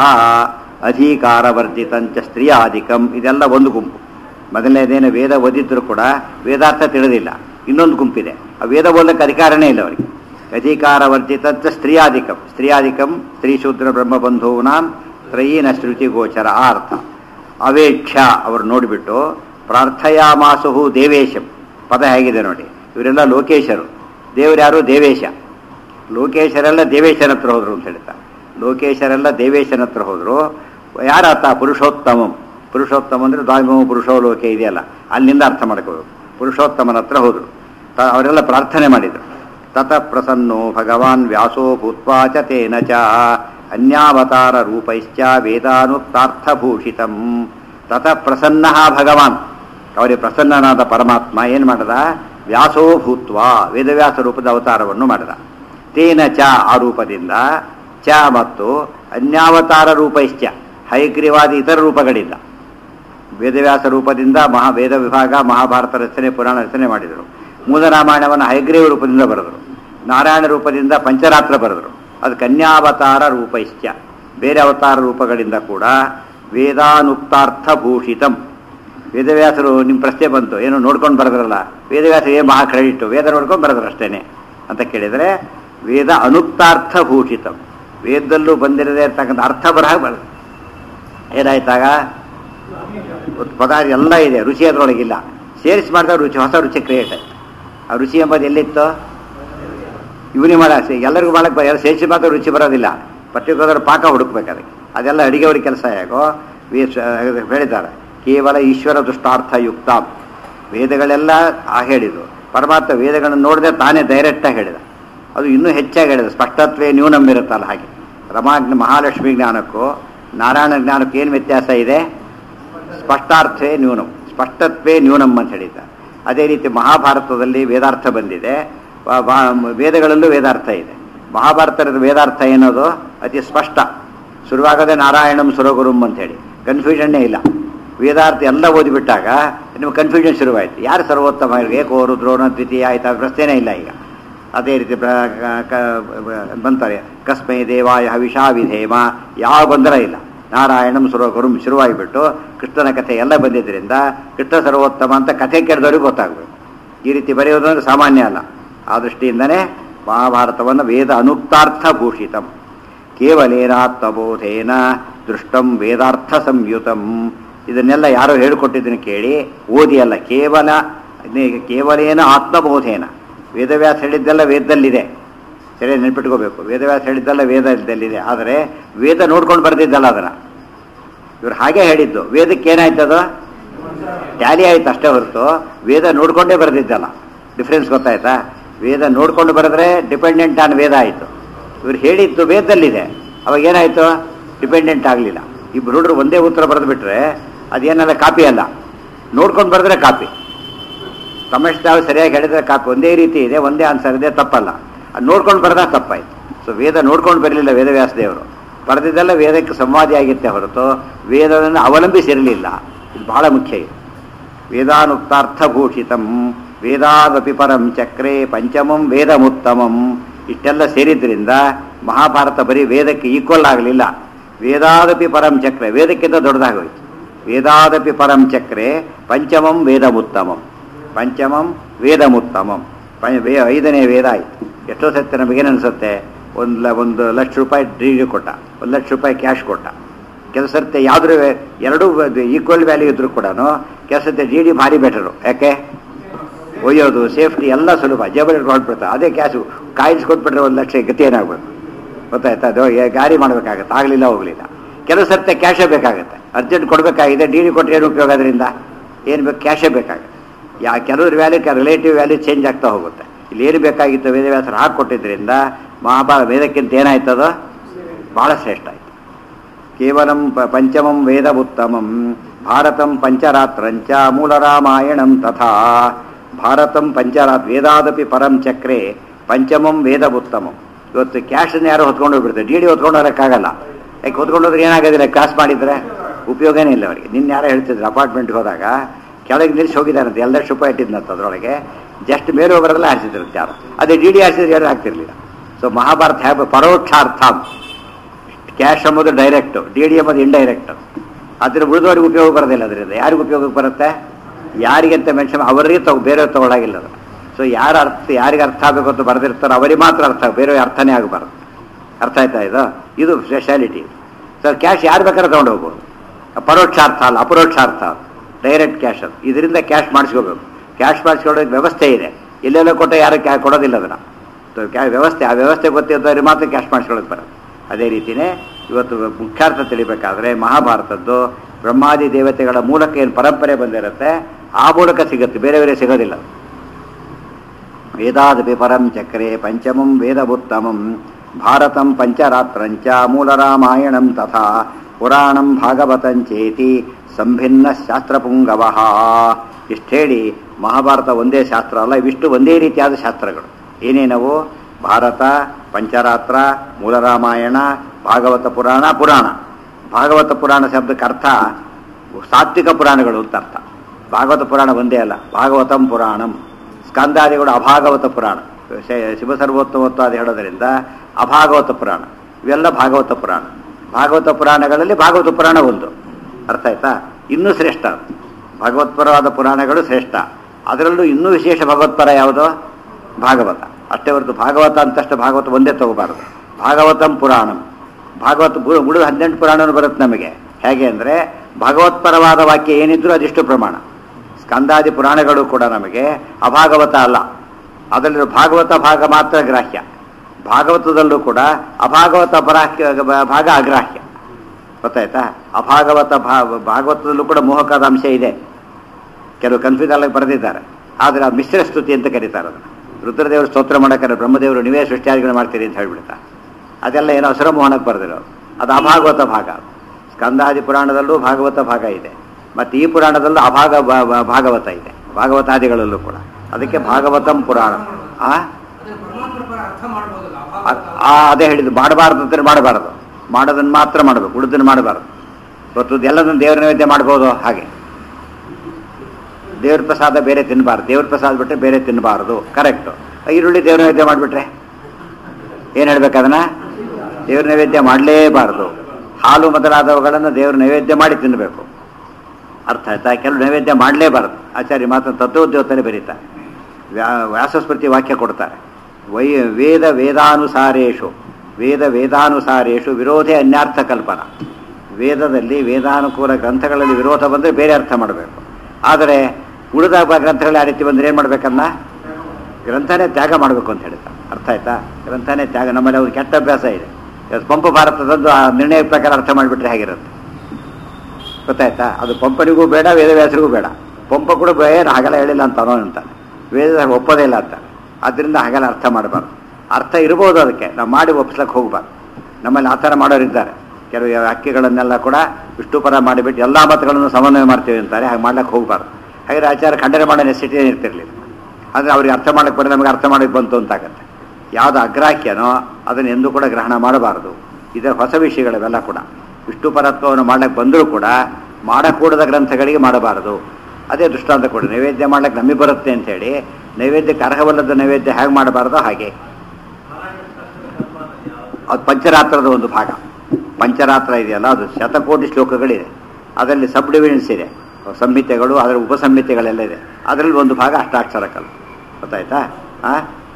ಅಧಿಕಾರವರ್ಜಿತಂಚ ಸ್ತ್ರೀಯಾಧಿಕಂ ಇದೆಲ್ಲ ಒಂದು ಗುಂಪು ಮೊದಲನೇದೇನು ವೇದ ಓದಿದ್ರು ಕೂಡ ವೇದಾರ್ಥ ತಿಳಿದಿಲ್ಲ ಇನ್ನೊಂದು ಗುಂಪಿದೆ ಆ ವೇದ ಓದಕ್ಕೆ ಅಧಿಕಾರನೇ ಇಲ್ಲ ಅವರಿಗೆ ಅಧಿಕಾರವರ್ಜಿತಂಚ ಸ್ತ್ರೀಯಾಧಿಕಂ ಸ್ತ್ರೀಯಾಧಿಕಂ ಸ್ತ್ರೀಶೂದ್ರ ಬ್ರಹ್ಮಬಂಧೂನಾಂ ತ್ರಯೀನ ಶ್ರುತಿ ಗೋಚರ ಆ ಅರ್ಥ ಅವೇಕ್ಷ ಅವರು ನೋಡಿಬಿಟ್ಟು ಪ್ರಾರ್ಥಯಾಮಾಸುಹು ದೇವೇಶಂ ಪದ ಹೇಗಿದೆ ನೋಡಿ ಇವರೆಲ್ಲ ಲೋಕೇಶರು ದೇವರು ಯಾರು ದೇವೇಶ ಲೋಕೇಶರೆಲ್ಲ ದೇವೇಶನ ಹತ್ರ ಹೋದ್ರು ಅಂತ ಹೇಳ್ತಾರೆ ಲೋಕೇಶರೆಲ್ಲ ದೇವೇಶನ ಹತ್ರ ಹೋದ್ರು ಯಾರಾತ ಪುರುಷೋತ್ತಮಂ ಪುರುಷೋತ್ತಮ ಅಂದ್ರೆ ದ್ವಾಮೋ ಪುರುಷೋ ಲೋಕೆ ಇದೆಯಲ್ಲ ಅಲ್ಲಿಂದ ಅರ್ಥ ಮಾಡ್ಕೋಬೇಕು ಪುರುಷೋತ್ತಮನ ಹತ್ರ ಹೋದ್ರು ತ- ಅವರೆಲ್ಲ ಪ್ರಾರ್ಥನೆ ಮಾಡಿದರು ತತ ಪ್ರಸನ್ನೋ ಭಗವಾನ್ ವ್ಯಾಸೋ ಭೂತ್ವಾ ಚ ತೇನ ಚ ಅನ್ಯಾವತಾರ ರೂಪೈಶ್ಚ ವೇದಾನುಕ್ತಾರ್ಥಭೂಷಿತಂ ತತ ಪ್ರಸನ್ನ ಭಗವಾನ್ ಅವರಿಗೆ ಪ್ರಸನ್ನನಾದ ಪರಮಾತ್ಮ ಏನು ಮಾಡದ ವ್ಯಾಸೋ ಭೂತ್ವ ವೇದವ್ಯಾಸ ರೂಪದ ಅವತಾರವನ್ನು ಮಾಡಿದ ತೇನ ಚ ಆ ರೂಪದಿಂದ ಚ ಮತ್ತು ಅನ್ಯಾವತಾರ ರೂಪೈಶ್ಚ ಹೈಗ್ರೀವಾದಿ ಇತರ ರೂಪಗಳಿಂದ ವೇದವ್ಯಾಸ ರೂಪದಿಂದ ಮಹಾ ವೇದ ವಿಭಾಗ ಮಹಾಭಾರತ ರಚನೆ ಪುರಾಣ ರಚನೆ ಮಾಡಿದರು ಮೂಲ ರಾಮಾಯಣವನ್ನು ಹೈಗ್ರೀವ ರೂಪದಿಂದ ಬರೆದರು ನಾರಾಯಣ ರೂಪದಿಂದ ಪಂಚರಾತ್ರ ಬರೆದರು ಅದು ಕನ್ಯಾವತಾರ ರೂಪೈಶ್ಚ ಬೇರೆ ಅವತಾರ ರೂಪಗಳಿಂದ ಕೂಡ ವೇದಾನುಕ್ತಾರ್ಥ ಭೂಷಿತಂ ವೇದವ್ಯಾಸರು ನಿಮ್ಮ ಪ್ರಶ್ನೆ ಬಂತು ಏನೋ ನೋಡ್ಕೊಂಡು ಬರೆದ್ರಲ್ಲ ವೇದವ್ಯಾಸ ಏನು ಮಹಾ ಕ್ರೆಡಿಟ್ ವೇದ ನೋಡ್ಕೊಂಡು ಬರೆದ್ರು ಅಷ್ಟೇನೆ ಅಂತ ಕೇಳಿದರೆ ವೇದ ಅನುಕ್ತಾರ್ಥ ಭೂಷಿತಂ ವೇದದಲ್ಲೂ ಬಂದಿರದೇ ಇರ್ತಕ್ಕಂಥ ಅರ್ಥ ಬರಹ ಬರೆದು ಏನಾಯ್ತಾಗ ಒಂದು ಪದಾರ್ಥ ಎಲ್ಲ ಇದೆ ರುಚಿ ಅದರೊಳಗಿಲ್ಲ ಸೇರಿಸಿ ಮಾಡಿದಾಗ ರುಚಿ ಹೊಸ ರುಚಿ ಕ್ರಿಯೇಟ್ ಆಯ್ತು ಆ ರುಚಿ ಎಂಬುದು ಎಲ್ಲಿತ್ತು ಇವನಿಗೆ ಮಾಡ ಎಲ್ಲರಿಗೂ ಮಾಡಕ್ಕೆ ಬ- ಎಲ್ಲ ಸೇರಿಸಿ ಮಾತ್ರ ರುಚಿ ಬರೋದಿಲ್ಲ ಪರ್ಟಿಕ್ಯುಲರ್ ಪಾಕ ಹುಡುಕ್ಬೇಕು ಅದಕ್ಕೆ ಅದೆಲ್ಲ ಅಡಿಗೆವರಿಗೆ ಕೆಲಸ ಹೇಗೋ ವಿ- ಸ- ಹೇಳಿದ್ದಾರೆ ಕೇವಲ ಈಶ್ವರ ದುಷ್ಟಾರ್ಥ ಯುಕ್ತ ವೇದಗಳೆಲ್ಲ ಆ ಹೇಳಿದ್ದು ಪರಮಾತ್ಮ ವೇದಗಳನ್ನು ನೋಡದೆ ತಾನೇ ಡೈರೆಕ್ಟಾಗಿ ಹೇಳಿದ ಅದು ಇನ್ನೂ ಹೆಚ್ಚಾಗಿ ಹೇಳಿದ ಸ್ಪಷ್ಟತ್ವೇ ನ್ಯೂನಂಬಿರುತ್ತಲ್ಲ ಹಾಗೆ ರಮಾಜ್ಞ ಮಹಾಲಕ್ಷ್ಮಿ ಜ್ಞಾನಕ್ಕೂ ನಾರಾಯಣ ಜ್ಞಾನಕ್ಕೂ ಏನು ವ್ಯತ್ಯಾಸ ಇದೆ ಸ್ಪಷ್ಟಾರ್ಥವೇ ನ್ಯೂನಂ ಸ್ಪಷ್ಟತ್ವೇ ನ್ಯೂನಂ ಅಂತ ಹೇಳಿದ್ದ ಅದೇ ರೀತಿ ಮಹಾಭಾರತದಲ್ಲಿ ವೇದಾರ್ಥ ಬಂದಿದೆ ವ- ವ- ವೇದಗಳಲ್ಲೂ ವೇದಾರ್ಥ ಇದೆ ಮಹಾಭಾರತದ ವೇದಾರ್ಥ ಏನದು ಅತಿ ಸ್ಪಷ್ಟ ಶುರುವಾಗದೆ ನಾರಾಯಣಂ ಸುರಗುರುಂ ಅಂತ ಹೇಳಿ ಕನ್ಫ್ಯೂಷನ್ನೇ ಇಲ್ಲ ವೇದಾರ್ಥ ಎಲ್ಲ ಓದಿಬಿಟ್ಟಾಗ ನಿಮಗೆ ಕನ್ಫ್ಯೂಷನ್ ಶುರುವಾಯಿತು ಯಾರು ಸರ್ವೋತ್ತಮ ಏಕೋ ರುದ್ರೋಣ ದ್ವಿತೀಯ ಆಯ್ತಾ ಪ್ರಶ್ನೆನೇ ಇಲ್ಲ ಈಗ ಅದೇ ರೀತಿ ಪ್ರ- ಕ- ಕ- ಬಂತಾರೆ ಕಸ್ಮೈ ದೇವಾಯ ಹವಿಷಾ ವಿಧೇಮ ಯಾವ ಗೊಂದಲ ಇಲ್ಲ ನಾರಾಯಣಂ ಸುರಗುರುಂ ಶುರುವಾಗಿಬಿಟ್ಟು ಕೃಷ್ಣನ ಕಥೆ ಎಲ್ಲ ಬಂದಿದ್ದರಿಂದ ಕೃಷ್ಣ ಸರ್ವೋತ್ತಮ ಅಂತ ಕಥೆ ಕೇಳಿದವ್ರಿಗೆ ಗೊತ್ತಾಗಬೇಕು ಈ ರೀತಿ ಬರೆಯೋದು ಅಂದ್ರೆ ಸಾಮಾನ್ಯ ಅಲ್ಲ ಆ ದೃಷ್ಟಿಯಿಂದನೇ ಮಹಾಭಾರತವನ್ನು ವೇದ ಅನುಕ್ತಾರ್ಥ ಭೂಷಿತಂ ಕೇವಲೇನಾತ್ಮಬೋಧೇನ ದೃಷ್ಟಂ ವೇದಾರ್ಥ ಸಂಯುತಂ ಇದನ್ನೆಲ್ಲ ಯಾರೋ ಹೇಳಿಕೊಟ್ಟಿದ್ದನ್ನು ಕೇಳಿ ಓದಿ ಅಲ್ಲ ಕೇವಲ ಕೇವಲೇನ ಆತ್ಮಬೋಧೇನ ವೇದವ್ಯಾಸ ಹೇಳಿದ್ದೆಲ್ಲ ವೇದದಲ್ಲಿದೆ ಸರಿಯಾಗಿ ನೆನ್ಪಿಟ್ಕೋಬೇಕು ವೇದವ್ಯಾಸ ಹೇಳಿದ್ದಲ್ಲ ವೇದದಲ್ಲಿದೆ ಆದರೆ ವೇದ ನೋಡ್ಕೊಂಡು ಬರ್ದಿದ್ದಲ್ಲ ಅದನ್ನು ಇವ್ರು ಹಾಗೆ ಹೇಳಿದ್ದು ವೇದಕ್ಕೆ ಏನಾಯ್ತದು ಟ್ಯಾಲಿ ಆಯ್ತು ಅಷ್ಟೇ ಹೊರತು ವೇದ ನೋಡ್ಕೊಂಡೇ ಬರೆದಿದ್ದಲ್ಲ ಡಿಫ್ರೆನ್ಸ್ ಗೊತ್ತಾಯ್ತಾ ವೇದ ನೋಡ್ಕೊಂಡು ಬರೆದ್ರೆ ಡಿಪೆಂಡೆಂಟ್ ಆನ್ ವೇದ ಆಯಿತು ಇವ್ರು ಹೇಳಿದ್ದು ವೇದದಲ್ಲಿದೆ ಅವಾಗ ಏನಾಯಿತು ಡಿಪೆಂಡೆಂಟ್ ಆಗಲಿಲ್ಲ ಇಬ್ಬರು ಹುಡುಗರು ಒಂದೇ ಉತ್ತರ ಬರೆದು ಬಿಟ್ರೆ ಅದೇನಲ್ಲ ಕಾಪಿ ಅಲ್ಲ ನೋಡ್ಕೊಂಡು ಬರೆದ್ರೆ ಕಾಪಿ ತಮ್ಮಷ್ಟು ತಾವು ಸರಿಯಾಗಿ ಹೇಳಿದ್ರೆ ಕಾಪಿ ಒಂದೇ ರೀತಿ ಇದೆ ಒಂದೇ ಆನ್ಸರ್ ಇದೆ ತಪ್ಪಲ್ಲ ಅದು ನೋಡ್ಕೊಂಡು ಬರೆದ ತಪ್ಪಾಯ್ತು ಸೊ ವೇದ ನೋಡ್ಕೊಂಡು ಬರಲಿಲ್ಲ ವೇದವ್ಯಾಸ ದೇವರು ಬರೆದಿದ್ದೆಲ್ಲ ವೇದಕ್ಕೆ ಸಂವಾದಿ ಆಗಿತ್ತೆ ಹೊರತು ವೇದವನ್ನು ಅವಲಂಬಿಸಿರಲಿಲ್ಲ ಇದು ಬಹಳ ಮುಖ್ಯ ಇದು ವೇದಾನುಕ್ತಾರ್ಥಭೂಷಿತಂ ವೇದಾದಪಿ ಪರಂ ಚಕ್ರೆ ಪಂಚಮಂ ವೇದಮುತ್ತಮಂ ಇಷ್ಟೆಲ್ಲ ಸೇರಿದ್ರಿಂದ ಮಹಾಭಾರತ ಬರೀ ವೇದಕ್ಕೆ ಈಕ್ವಲ್ ಆಗಲಿಲ್ಲ ವೇದಾದಪಿ ಪರಂ ಚಕ್ರೆ ವೇದಕ್ಕಿಂತ ದೊಡ್ಡದಾಗೋಯ್ತು ವೇದಾದಪಿ ಪರಂ ಚಕ್ರೆ ಪಂಚಮಂ ವೇದಮುತ್ತಮಂ ಪಂಚಮಂ ವೇದಮುತ್ತಮಂ ಪ- ವೇ ಐದನೇ ವೇದ ಆಯಿತು ಎಷ್ಟೋ ಸತ್ಯ ನಮಗೇನು ಅನಿಸುತ್ತೆ ಒಂದು ಲ ಒಂದು ಲಕ್ಷ ರೂಪಾಯಿ ಡಿ ಕೊಟ್ಟ ಒಂದು ಲಕ್ಷ ರೂಪಾಯಿ ಕ್ಯಾಶ್ ಕೊಟ್ಟ ಕೆಲಸ ಸರ್ತೆ ಯಾವ್ದ್ರ ಎರಡೂ ಈಕ್ವಲ್ ವ್ಯಾಲ್ಯೂ ಇದ್ರೂ ಕೂಡ ಕೆಲಸ ಸರ್ತೆ ಡಿ ಡಿ ಭಾರಿ ಬೆಟರು ಯಾಕೆ ಒಯ್ಯೋದು ಸೇಫ್ಟಿ ಎಲ್ಲ ಸುಲಭ ಜೇಬಲ್ಲಿ ಹೊರಟ್ಬಿಡ್ತಾರೆ ಅದೇ ಕ್ಯಾಶು ಕಾಯಿಲ್ಸ್ ಕೊಟ್ಬಿಟ್ರೆ ಒಂದು ಲಕ್ಷ ಗತಿ ಏನಾಗ್ಬೇಕು ಗೊತ್ತಾಯ್ತಾ ಅದು ಏ- ಗಾಡಿ ಮಾಡಬೇಕಾಗತ್ತೆ ಆಗಲಿಲ್ಲ ಹೋಗಲಿಲ್ಲ ಕೆಲವು ಸರ್ತೆ ಕ್ಯಾಶೇ ಬೇಕಾಗುತ್ತೆ ಅರ್ಜೆಂಟ್ ಕೊಡಬೇಕಾಗಿದೆ ಡಿ ಡಿ ಕೊಟ್ಟರೆ ಏನು ಉಪಯೋಗ ಅದರಿಂದ ಏನು ಬೇಕು ಕ್ಯಾಶೇ ಬೇಕಾಗುತ್ತೆ ಯಾ ಕೆಲವ್ರ ವ್ಯಾಲ್ಯೂ ರಿಲೇಟಿವ್ ವ್ಯಾಲ್ಯೂ ಚೇಂಜ್ ಆಗ್ತಾ ಹೋಗುತ್ತೆ ಇಲ್ಲಿ ಏನು ಬೇಕಾಗಿತ್ತು ವೇದವ್ಯಾಸರು ಹಾಕಿಕೊಟ್ಟಿದ್ದರಿಂದ ಮಹಾಭಾರತ ವೇದಕ್ಕಿಂತ ಏನಾಯ್ತದೋ ಭಾಳ ಶ್ರೇಷ್ಠ ಆಯಿತು ಕೇವಲಂ ಪ ಪಂಚಮಂ ವೇದ ಉತ್ತಮಂ ಭಾರತಂ ಪಂಚರಾತ್ರಂಚ ಮೂಲರಾಮಾಯಣಂ ತಥಾ ಭಾರತಂ ಪಂಚರಾತ್ ವೇದಾದಪಿ ಪರಂ ಚಕ್ರೆ ಪಂಚಮಂ ವೇದ ಉತ್ತಮಂ ಇವತ್ತು ಕ್ಯಾಶನ್ನು ಯಾರು ಹೊತ್ಕೊಂಡು ಹೋಗ್ಬಿಡ್ತಾರೆ ಡಿ ಡಿ ಹೊತ್ಕೊಂಡು ಹೋಗೋಕ್ಕಾಗಲ್ಲ ಯಾಕೆ ಹೊತ್ಕೊಂಡು ಹೋದ್ರೆ ಏನಾಗೋದಿಲ್ಲ ಕ್ಲಾಸ್ ಮಾಡಿದರೆ ಉಪಯೋಗನೇ ಇಲ್ಲ ಅವರಿಗೆ ನಿನ್ನೆ ಯಾರೋ ಹೇಳ್ತಿದ್ರು ಅಪಾರ್ಟ್ಮೆಂಟ್ಗೆ ಹೋದಾಗ ಕೆಳಗೆ ನಿಲ್ಲಿಸಿ ಹೋಗಿದ್ದಾರಂತೆ ಎಲ್ಲ ಲಕ್ಷ ರೂಪಾಯಿ ಇಟ್ಟಿದ್ದಂತ ಅದರೊಳಗೆ ಜಸ್ಟ್ ಮೇಲೆ ಹೋಗೋರೆಲ್ಲ ಹಾರಿಸಿದ್ರು ಯಾರು ಅದೇ ಡಿ ಡಿ ಹಾರಿಸಿದ್ರೆ ಯಾರು ಆಗ್ತಿರ್ಲಿಲ್ಲ ಸೊ ಮಹಾಭಾರತ ಹ್ಯಾಬ್ ಪರೋಕ್ಷಾರ್ಥಂ ಕ್ಯಾಶ್ ಎಂಬುದು ಡೈರೆಕ್ಟ್ ಡಿ ಡಿ ಎಂಬುದು ಇಂಡೈರೆಕ್ಟ್ ಅದ್ರ ಉಳಿದವರಿಗೆ ಉಪಯೋಗ ಬರೋದಿಲ್ಲ ಅದರಿಂದ ಯಾರಿಗೆ ಉಪಯೋಗಕ್ಕೆ ಬರುತ್ತೆ ಯಾರಿಗೆ ಅಂತ ಮೆನ್ಷನ್ ಅವರಿಗೆ ತಗೋ ಬೇರೆಯವ್ರು ತಗೊಳಾಗಿಲ್ಲ ಅದು ಸೊ ಯಾರು ಅರ್ಥ ಯಾರಿಗೆ ಅರ್ಥ ಆಗಬೇಕು ಅಂತ ಬರೆದಿರ್ತಾರೋ ಅವರಿಗೆ ಮಾತ್ರ ಅರ್ಥ ಆಗ ಬೇರೆಯವ್ರಿಗೆ ಅರ್ಥನೇ ಆಗಬಾರ್ದು ಅರ್ಥ ಆಯ್ತಾ ಇದು ಇದು ಸ್ಪೆಷಾಲಿಟಿ ಸೊ ಕ್ಯಾಶ್ ಯಾರು ಬೇಕಾದ್ರೆ ತಗೊಂಡು ಹೋಗ್ಬೋದು ಪರೋಕ್ಷಾರ್ಥ ಅಲ್ಲ ಅಪರೋಕ್ಷಾರ್ಥ ಡೈರೆಕ್ಟ್ ಕ್ಯಾಶ್ ಅದು ಇದರಿಂದ ಕ್ಯಾಶ್ ಮಾಡಿಸ್ಕೋಬೇಕು ಕ್ಯಾಶ್ ಮಾಡಿಸ್ಕೊಳ್ಳೋಕೆ ವ್ಯವಸ್ಥೆ ಇದೆ ಎಲ್ಲೆಲ್ಲೋ ಕೊಟ್ಟು ಯಾರು ಕ್ಯಾ ಕೊಡೋದಿಲ್ಲ ಅದನ್ನು ಸೊ ಕ್ಯಾ ವ್ಯವಸ್ಥೆ ಆ ವ್ಯವಸ್ಥೆ ಗೊತ್ತಿದ್ದವ್ರಿಗೆ ಮಾತ್ರ ಕ್ಯಾಶ್ ಮಾಡಿಸ್ಕೊಳ್ಳೋಕೆ ಬರೋದು ಅದೇ ರೀತಿಯೇ ಇವತ್ತು ಮುಖ್ಯಾರ್ಥ ತಿಳಿಬೇಕಾದ್ರೆ ಮಹಾಭಾರತದ್ದು ಬ್ರಹ್ಮಾದಿ ದೇವತೆಗಳ ಮೂಲಕ ಏನು ಪರಂಪರೆ ಬಂದಿರುತ್ತೆ ಆ ಮೂಲಕ ಸಿಗುತ್ತೆ ಬೇರೆ ಬೇರೆ ಸಿಗೋದಿಲ್ಲ ವೇದಾದಪಿ ಪರಂ ಚಕ್ರೆ ಪಂಚಮಂ ವೇದವುತ್ತಮಂ ಭಾರತಂ ಪಂಚರಾತ್ರಂಚ ಮೂಲರಾಮಾಯಣಂ ತಥಾ ಪುರಾಣಂ ಭಾಗವತಂಚೇತಿ ಸಂಭಿನ್ನ ಶಾಸ್ತ್ರಪುಂಗವ ಇಷ್ಟು ಹೇಳಿ ಮಹಾಭಾರತ ಒಂದೇ ಶಾಸ್ತ್ರ ಅಲ್ಲ ಇವಿಷ್ಟು ಒಂದೇ ರೀತಿಯಾದ ಶಾಸ್ತ್ರಗಳು ಏನೇನವು ಭಾರತ ಪಂಚರಾತ್ರ ಮೂಲರಾಮಾಯಣ ಭಾಗವತ ಪುರಾಣ ಪುರಾಣ ಭಾಗವತ ಪುರಾಣ ಶಬ್ದಕ್ಕೆ ಅರ್ಥ ಸಾತ್ವಿಕ ಪುರಾಣಗಳು ಅಂತ ಅರ್ಥ ಭಾಗವತ ಪುರಾಣ ಒಂದೇ ಅಲ್ಲ ಭಾಗವತಂ ಪುರಾಣಂ ಸ್ಕಂದಾದಿಗಳು ಅಭಾಗವತ ಪುರಾಣ ಶೇ- ಶಿವಸರ್ವೋತ್ತಮತ್ವಾದಿ ಹೇಳೋದರಿಂದ ಅಭಾಗವತ ಪುರಾಣ ಇವೆಲ್ಲ ಭಾಗವತ ಪುರಾಣ ಭಾಗವತ ಪುರಾಣಗಳಲ್ಲಿ ಭಾಗವತ ಪುರಾಣ ಒಂದು ಅರ್ಥ ಆಯ್ತಾ ಇನ್ನೂ ಶ್ರೇಷ್ಠ ಅದು. ಭಗವತ್ಪರವಾದ ಪುರಾಣಗಳು ಶ್ರೇಷ್ಠ ಅದರಲ್ಲೂ ಇನ್ನೂ ವಿಶೇಷ ಭಗವತ್ಪರ ಯಾವುದು ಭಾಗವತ ಅಷ್ಟೇ ಹೊರತು ಭಾಗವತ ಅಂತಷ್ಟು ಭಾಗವತ ಒಂದೇ ತಗೋಬಾರದು ಭಾಗವತಂ ಪುರಾಣಂ ಭಾಗವತ ಬು- ಉಳಿದ ಹದಿನೆಂಟು ಪುರಾಣನೂ ಬರುತ್ತೆ ನಮಗೆ ಹೇಗೆ ಅಂದರೆ ಭಗವತ್ಪರವಾದ ವಾಕ್ಯ ಏನಿದ್ರೂ ಅದಿಷ್ಟು ಪ್ರಮಾಣ ಸ್ಕಂದಾದಿ ಪುರಾಣಗಳು ಕೂಡ ನಮಗೆ ಅಭಾಗವತ ಅಲ್ಲ ಅದರಲ್ಲಿ ಭಾಗವತ ಭಾಗ ಮಾತ್ರ ಗ್ರಾಹ್ಯ ಭಾಗವತದಲ್ಲೂ ಕೂಡ ಅಭಾಗವತ ಪರಾಹ್ಯ ಭಾಗ ಅಗ್ರಾಹ್ಯ ಗೊತ್ತಾಯ್ತಾ ಅಭಾಗವತ ಭಾ ಭಾಗವತದಲ್ಲೂ ಕೂಡ ಮೋಹಕದ ಅಂಶ ಇದೆ ಕೆಲವು ಕನ್ಫ್ಯೂಸ್ ಆಗಿ ಬರೆದಿದ್ದಾರೆ ಆದರೆ ಆ ಮಿಶ್ರ ಸ್ತುತಿ ಅಂತ ಕರೀತಾರೆ ಅದನ್ನು ರುದ್ರದೇವರು ಸ್ತೋತ್ರ ಮಾಡೋಕ್ಕಾರೆ ಬ್ರಹ್ಮದೇವರು ನೀವೇ ಸೃಷ್ಟಿಯಾದಿಗಳು ಮಾಡ್ತೀರಿ ಅಂತ ಹೇಳ್ಬಿಡ್ತಾರೆ ಅದೆಲ್ಲ ಏನೋ ಹಸಿರ ಮೋಹನಕ್ಕೆ ಬರೆದಿರೋದು ಅದು ಅಭಾಗವತ ಭಾಗ ಸ್ಕಂದಾದಿ ಪುರಾಣದಲ್ಲೂ ಭಾಗವತ ಭಾಗ ಇದೆ ಮತ್ತು ಈ ಪುರಾಣದಲ್ಲೂ ಅಭಾಗ ಭಾ- ಭಾ- ಭಾಗವತ ಇದೆ ಭಾಗವತಾದಿಗಳಲ್ಲೂ ಕೂಡ ಅದಕ್ಕೆ ಭಾಗವತಂ ಪುರಾಣ ಆ ಅದೇ ಪರಮಾತ್ಮ ಪರ ಅರ್ಥ ಮಾಡ್ಬೋದಲ್ಲ ಅ- ಆ ಅದೇ ಹೇಳಿದ್ದು ಮಾಡಬಾರ್ದು ಅಂದ್ರೆ ಮಾಡಬಾರ್ದು ಮಾಡೋದನ್ನು ಮಾತ್ರ ಮಾಡಬೇಕು ಉಳಿದನ್ನು ಮಾಡಬಾರ್ದು ಇವತ್ತು ಎಲ್ಲದನ್ನು ದೇವರ ನೈವೇದ್ಯ ಮಾಡ್ಬೋದು ಹಾಗೆ ದೇವ್ರ ಪ್ರಸಾದ ಬೇರೆ ತಿನ್ನಬಾರ್ದು ದೇವ್ರ ಪ್ರಸಾದ ಬಿಟ್ಟರೆ ಬೇರೆ ತಿನ್ನಬಾರ್ದು ಕರೆಕ್ಟು ಈರುಳ್ಳಿ ದೇವ್ರ ನೈವೇದ್ಯ ಮಾಡಿಬಿಟ್ರೆ ಏನು ಹೇಳ್ಬೇಕು ಅದನ್ನ ದೇವ್ರ ನೈವೇದ್ಯ ಮಾಡಲೇಬಾರ್ದು ಹಾಲು ಮೊದಲಾದವುಗಳನ್ನು ದೇವ್ರ ನೈವೇದ್ಯ ಮಾಡಿ ತಿನ್ನಬೇಕು ಅರ್ಥ ಆಯ್ತಾ ಕೆಲವು ನೈವೇದ್ಯ ಮಾಡಲೇಬಾರದು ಆಚಾರ್ಯ ಮಾತ್ರ ತತ್ವೋದ್ಯೋತನೇ ಬರೀತಾರೆ ವ್ಯಾ ವ್ಯಾಸಸ್ಮೃತಿ ವಾಕ್ಯ ಕೊಡ್ತಾರೆ ವೈ ವೇದ ವೇದಾನುಸಾರೇಶು ವೇದ ವೇದಾನುಸಾರೇಶು ವಿರೋಧೇ ಅನ್ಯಾರ್ಥ ಕಲ್ಪನಾ ವೇದದಲ್ಲಿ ವೇದಾನುಕೂಲ ಗ್ರಂಥಗಳಲ್ಲಿ ವಿರೋಧ ಬಂದರೆ ಬೇರೆ ಅರ್ಥ ಮಾಡಬೇಕು ಆದರೆ ಉಳಿದ ಬ- ಗ್ರಂಥಗಳು ಆ ರೀತಿ ಬಂದರೆ ಏನು ಮಾಡ್ಬೇಕನ್ನ ಗ್ರಂಥನೇ ತ್ಯಾಗ ಮಾಡಬೇಕು ಅಂತ ಹೇಳ್ತಾರೆ ಅರ್ಥ ಆಯ್ತಾ ಗ್ರಂಥನೇ ತ್ಯಾಗ ನಮ್ಮಲ್ಲಿ ಅವ್ರಿಗೆ ಕೆಟ್ಟ ಅಭ್ಯಾಸ ಇದೆ ಇವತ್ತು ಪಂಪ ಭಾರತದದ್ದು ಆ ನಿರ್ಣಯ ಪ್ರಕಾರ ಅರ್ಥ ಮಾಡಿಬಿಟ್ರೆ ಹೇಗಿರುತ್ತೆ ಗೊತ್ತಾಯ್ತಾ ಅದು ಪಂಪನಿಗೂ ಬೇಡ ವೇದವ್ಯಾಸರಿಗೂ ಬೇಡ ಪಂಪ ಕೂಡ ಏನು ಹಾಗೆಲ್ಲ ಹೇಳಿಲ್ಲ ಅಂತ ಅನ್ನೋ ಅಂತಾನೆ ವೇದ ಒಪ್ಪೋದೇ ಇಲ್ಲ ಅಂತ ಆದ್ದರಿಂದ ಹಾಗೆಲ್ಲ ಅರ್ಥ ಮಾಡಬಾರ್ದು ಅರ್ಥ ಇರ್ಬೋದು ಅದಕ್ಕೆ ನಾವು ಮಾಡಿ ಒಪ್ಪಿಸ್ಲಕ್ಕೆ ಹೋಗ್ಬಾರ್ದು ನಮ್ಮಲ್ಲಿ ಆ ಥರ ಮಾಡೋರಿದ್ದಾರೆ ಕೆಲವು ಅಕ್ಕಿಗಳನ್ನೆಲ್ಲ ಕೂಡ ವಿಷ್ಣುಪರ ಮಾಡಿಬಿಟ್ಟು ಎಲ್ಲ ಮತಗಳನ್ನು ಸಮನ್ವಯ ಮಾಡ್ತೀವಿ ಅಂತಾರೆ ಹಾಗೆ ಮಾಡ್ಲಿಕ್ಕೆ ಹೋಗ್ಬಾರ್ದು ಹಾಗೆ ಆಚಾರ ಖಂಡನೆ ಮಾಡೋ ನೆಸಿಟಿ ಇರ್ತಿರ್ಲಿಲ್ಲ ಆದರೆ ಅವ್ರಿಗೆ ಅರ್ಥ ಮಾಡಕ್ಕೆ ಬರೀ ನಮಗೆ ಅರ್ಥ ಮಾಡಕ್ಕೆ ಬಂತು ಅಂತಾಗತ್ತೆ ಯಾವುದು ಅಗ್ರಾಹ್ಯನೋ ಅದನ್ನು ಎಂದೂ ಕೂಡ ಗ್ರಹಣ ಮಾಡಬಾರದು ಇದರ ಹೊಸ ವಿಷಯಗಳಿವೆಲ್ಲ ಕೂಡ ವಿಷ್ಣು ಪರತ್ವವನ್ನು ಮಾಡಕ್ಕೆ ಬಂದರೂ ಕೂಡ ಮಾಡಕೂಡದ ಗ್ರಂಥಗಳಿಗೆ ಮಾಡಬಾರದು ಅದೇ ದೃಷ್ಟಾಂತ ಕೊಡಿ ನೈವೇದ್ಯ ಮಾಡ್ಲಿಕ್ಕೆ ನಮಗೆ ಬರುತ್ತೆ ಅಂತೇಳಿ ನೈವೇದ್ಯಕ್ಕೆ ಅರ್ಹವಲ್ಲದ ನೈವೇದ್ಯ ಹೇಗೆ ಮಾಡಬಾರ್ದು ಹಾಗೆ ಅದು ಪಂಚರಾತ್ರದ ಒಂದು ಭಾಗ ಪಂಚರಾತ್ರ ಇದೆಯಲ್ಲ ಅದು ಶತಕೋಟಿ ಶ್ಲೋಕಗಳಿದೆ ಅದರಲ್ಲಿ ಸಬ್ ಡಿವಿಷನ್ಸ್ ಇದೆ ಸಂಹಿತೆಗಳು ಅದರ ಉಪಸಂಹಿತೆಗಳೆಲ್ಲ ಇದೆ ಅದರಲ್ಲಿ ಒಂದು ಭಾಗ ಅಷ್ಟಾಕ್ಷರ ಕಲ್ ಗೊತ್ತಾಯ್ತಾ ಆ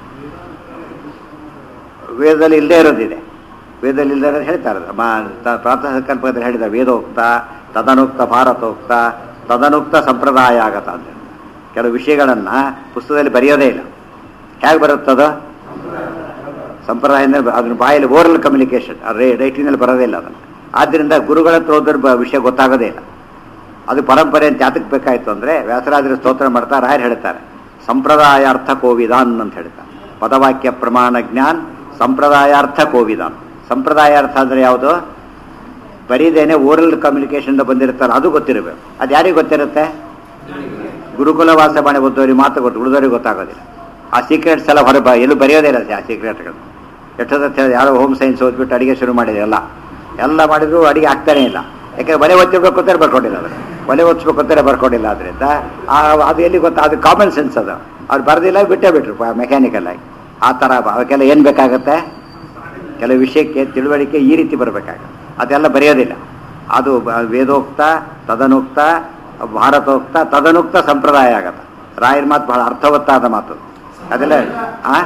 ವೇದದಲ್ಲಿ ಇಲ್ಲದೆ ಇರೋದಿದೆ ವೇದದಲ್ಲಿ ಇಲ್ಲದೆ ಇರೋದು ಹೇಳ್ತಾರೆ ಮ- ತ- ಪ್ರಾತಃ ಸಂಕಲ್ಪದಲ್ಲಿ ಹೇಳಿದ್ದಾರೆ ವೇದೋಕ್ತ ತದನುಕ್ತ ಭಾರತೋಕ್ತ ತದನುಕ್ತ ಸಂಪ್ರದಾಯ ಆಗತ್ತ ಅಂತ ಕೆಲವು ವಿಷಯಗಳನ್ನು ಪುಸ್ತಕದಲ್ಲಿ ಬರೆಯೋದೇ ಇಲ್ಲ ಹೇಗೆ ಬರುತ್ತದು ಸಂಪ್ರದಾಯ ಅಂದರೆ ಅದನ್ನ ಬಾಯಲ್ಲಿ ಓರಲ್ ಕಮ್ಯುನಿಕೇಶನ್ ರೈಟಿಂಗ್ನಲ್ಲಿ ಬರೋದೇ ಇಲ್ಲ ಅದನ್ನು ಆದ್ದರಿಂದ ಗುರುಗಳ ಹತ್ರ ಹೋದ್ರೆ ಬ- ವಿಷಯ ಗೊತ್ತಾಗೋದೇ ಇಲ್ಲ ಅದು ಪರಂಪರೆ ಅಂತ ಯಾತಕ್ಕೆ ಬೇಕಾಯ್ತು ಅಂದರೆ ವ್ಯಾಸರಾಜರು ಸ್ತೋತ್ರ ಮಾಡ್ತಾ ರಾಯರು ಹೇಳ್ತಾರೆ ಸಂಪ್ರದಾಯಾರ್ಥ ಕೋವಿದಾನ್ ಅಂತ ಹೇಳ್ತಾರೆ ಪದವಾಕ್ಯ ಪ್ರಮಾಣ ಜ್ಞಾನ್ ಸಂಪ್ರದಾಯಾರ್ಥ ಕೋವಿದಾನ್ ಸಂಪ್ರದಾಯಾರ್ಥ ಅಂದರೆ ಯಾವುದು ಬರೀದೇನೆ ಓರಲ್ ಕಮ್ಯುನಿಕೇಶನ್ ಬಂದಿರುತ್ತಲ್ಲ ಅದು ಗೊತ್ತಿರಬೇಕು ಅದು ಯಾರಿಗೆ ಗೊತ್ತಿರುತ್ತೆ ಗುರುಕುಲ ವಾಸ ಮಾಡಿ ಓದೋರಿಗೆ ಮಾತು ಗೊತ್ತು ಉಳಿದೋರಿಗೆ ಗೊತ್ತಾಗೋದಿಲ್ಲ ಆ ಸೀಕ್ರೆಟ್ಸ್ ಎಲ್ಲ ಹೊರ ಬ- ಎಲ್ಲೂ ಬರೆಯೋದೇ ಇಲ್ಲ ಆ ಸೀಕ್ರೆಟ್ಗಳು ಎಷ್ಟೊತ್ತ ಯಾರೋ ಹೋಮ್ ಸೈನ್ಸ್ ಓದ್ಬಿಟ್ಟು ಅಡಿಗೆ ಶುರು ಮಾಡಿದೆ ಎಲ್ಲ ಎಲ್ಲ ಮಾಡಿದ್ರು ಅಡಿಗೆ ಆಗ್ತಾನೇ ಇಲ್ಲ ಯಾಕಂದ್ರೆ ಒಲೆ ಒತ್ತಿರ್ಬೇಕು ಅಂತಾರೆ ಬರ್ಕೊಂಡಿಲ್ಲ ಅದು ಒಲೆ ಒತ್ತಿಸ್ಬೇಕು ಅಂತಾರೆ ಬರ್ಕೊಂಡಿಲ್ಲ ಅದರಿಂದ ಅದು ಎಲ್ಲಿ ಗೊತ್ತಾ ಅದು ಕಾಮನ್ ಸೆನ್ಸ್ ಅದು ಅವ್ರು ಬರೆದಿಲ್ಲ ಬಿಟ್ಟೇ ಬಿಟ್ರು ಮೆಕ್ಯಾನಿಕಲ್ ಆಗಿ ಆ ಥರ ಬ- ಅವಕ್ಕೆಲ್ಲ ಏನು ಬೇಕಾಗುತ್ತೆ ಕೆಲವು ವಿಷಯಕ್ಕೆ ತಿಳುವಳಿಕೆ ಈ ರೀತಿ ಬರಬೇಕಾಗುತ್ತೆ ಅದೆಲ್ಲ ಬರೆಯೋದಿಲ್ಲ ಅದು ಬ- ವೇದೋಕ್ತ ತದನುಕ್ತ ಭಾರತೋಕ್ತ ತದನುಕ್ತ ಸಂಪ್ರದಾಯ ಆಗತ್ತೆ ರಾಯರ ಮಾತು ಬಹಳ ಅರ್ಥವತ್ತಾದ ಮಾತು ಅದೆಲ್ಲ ಆ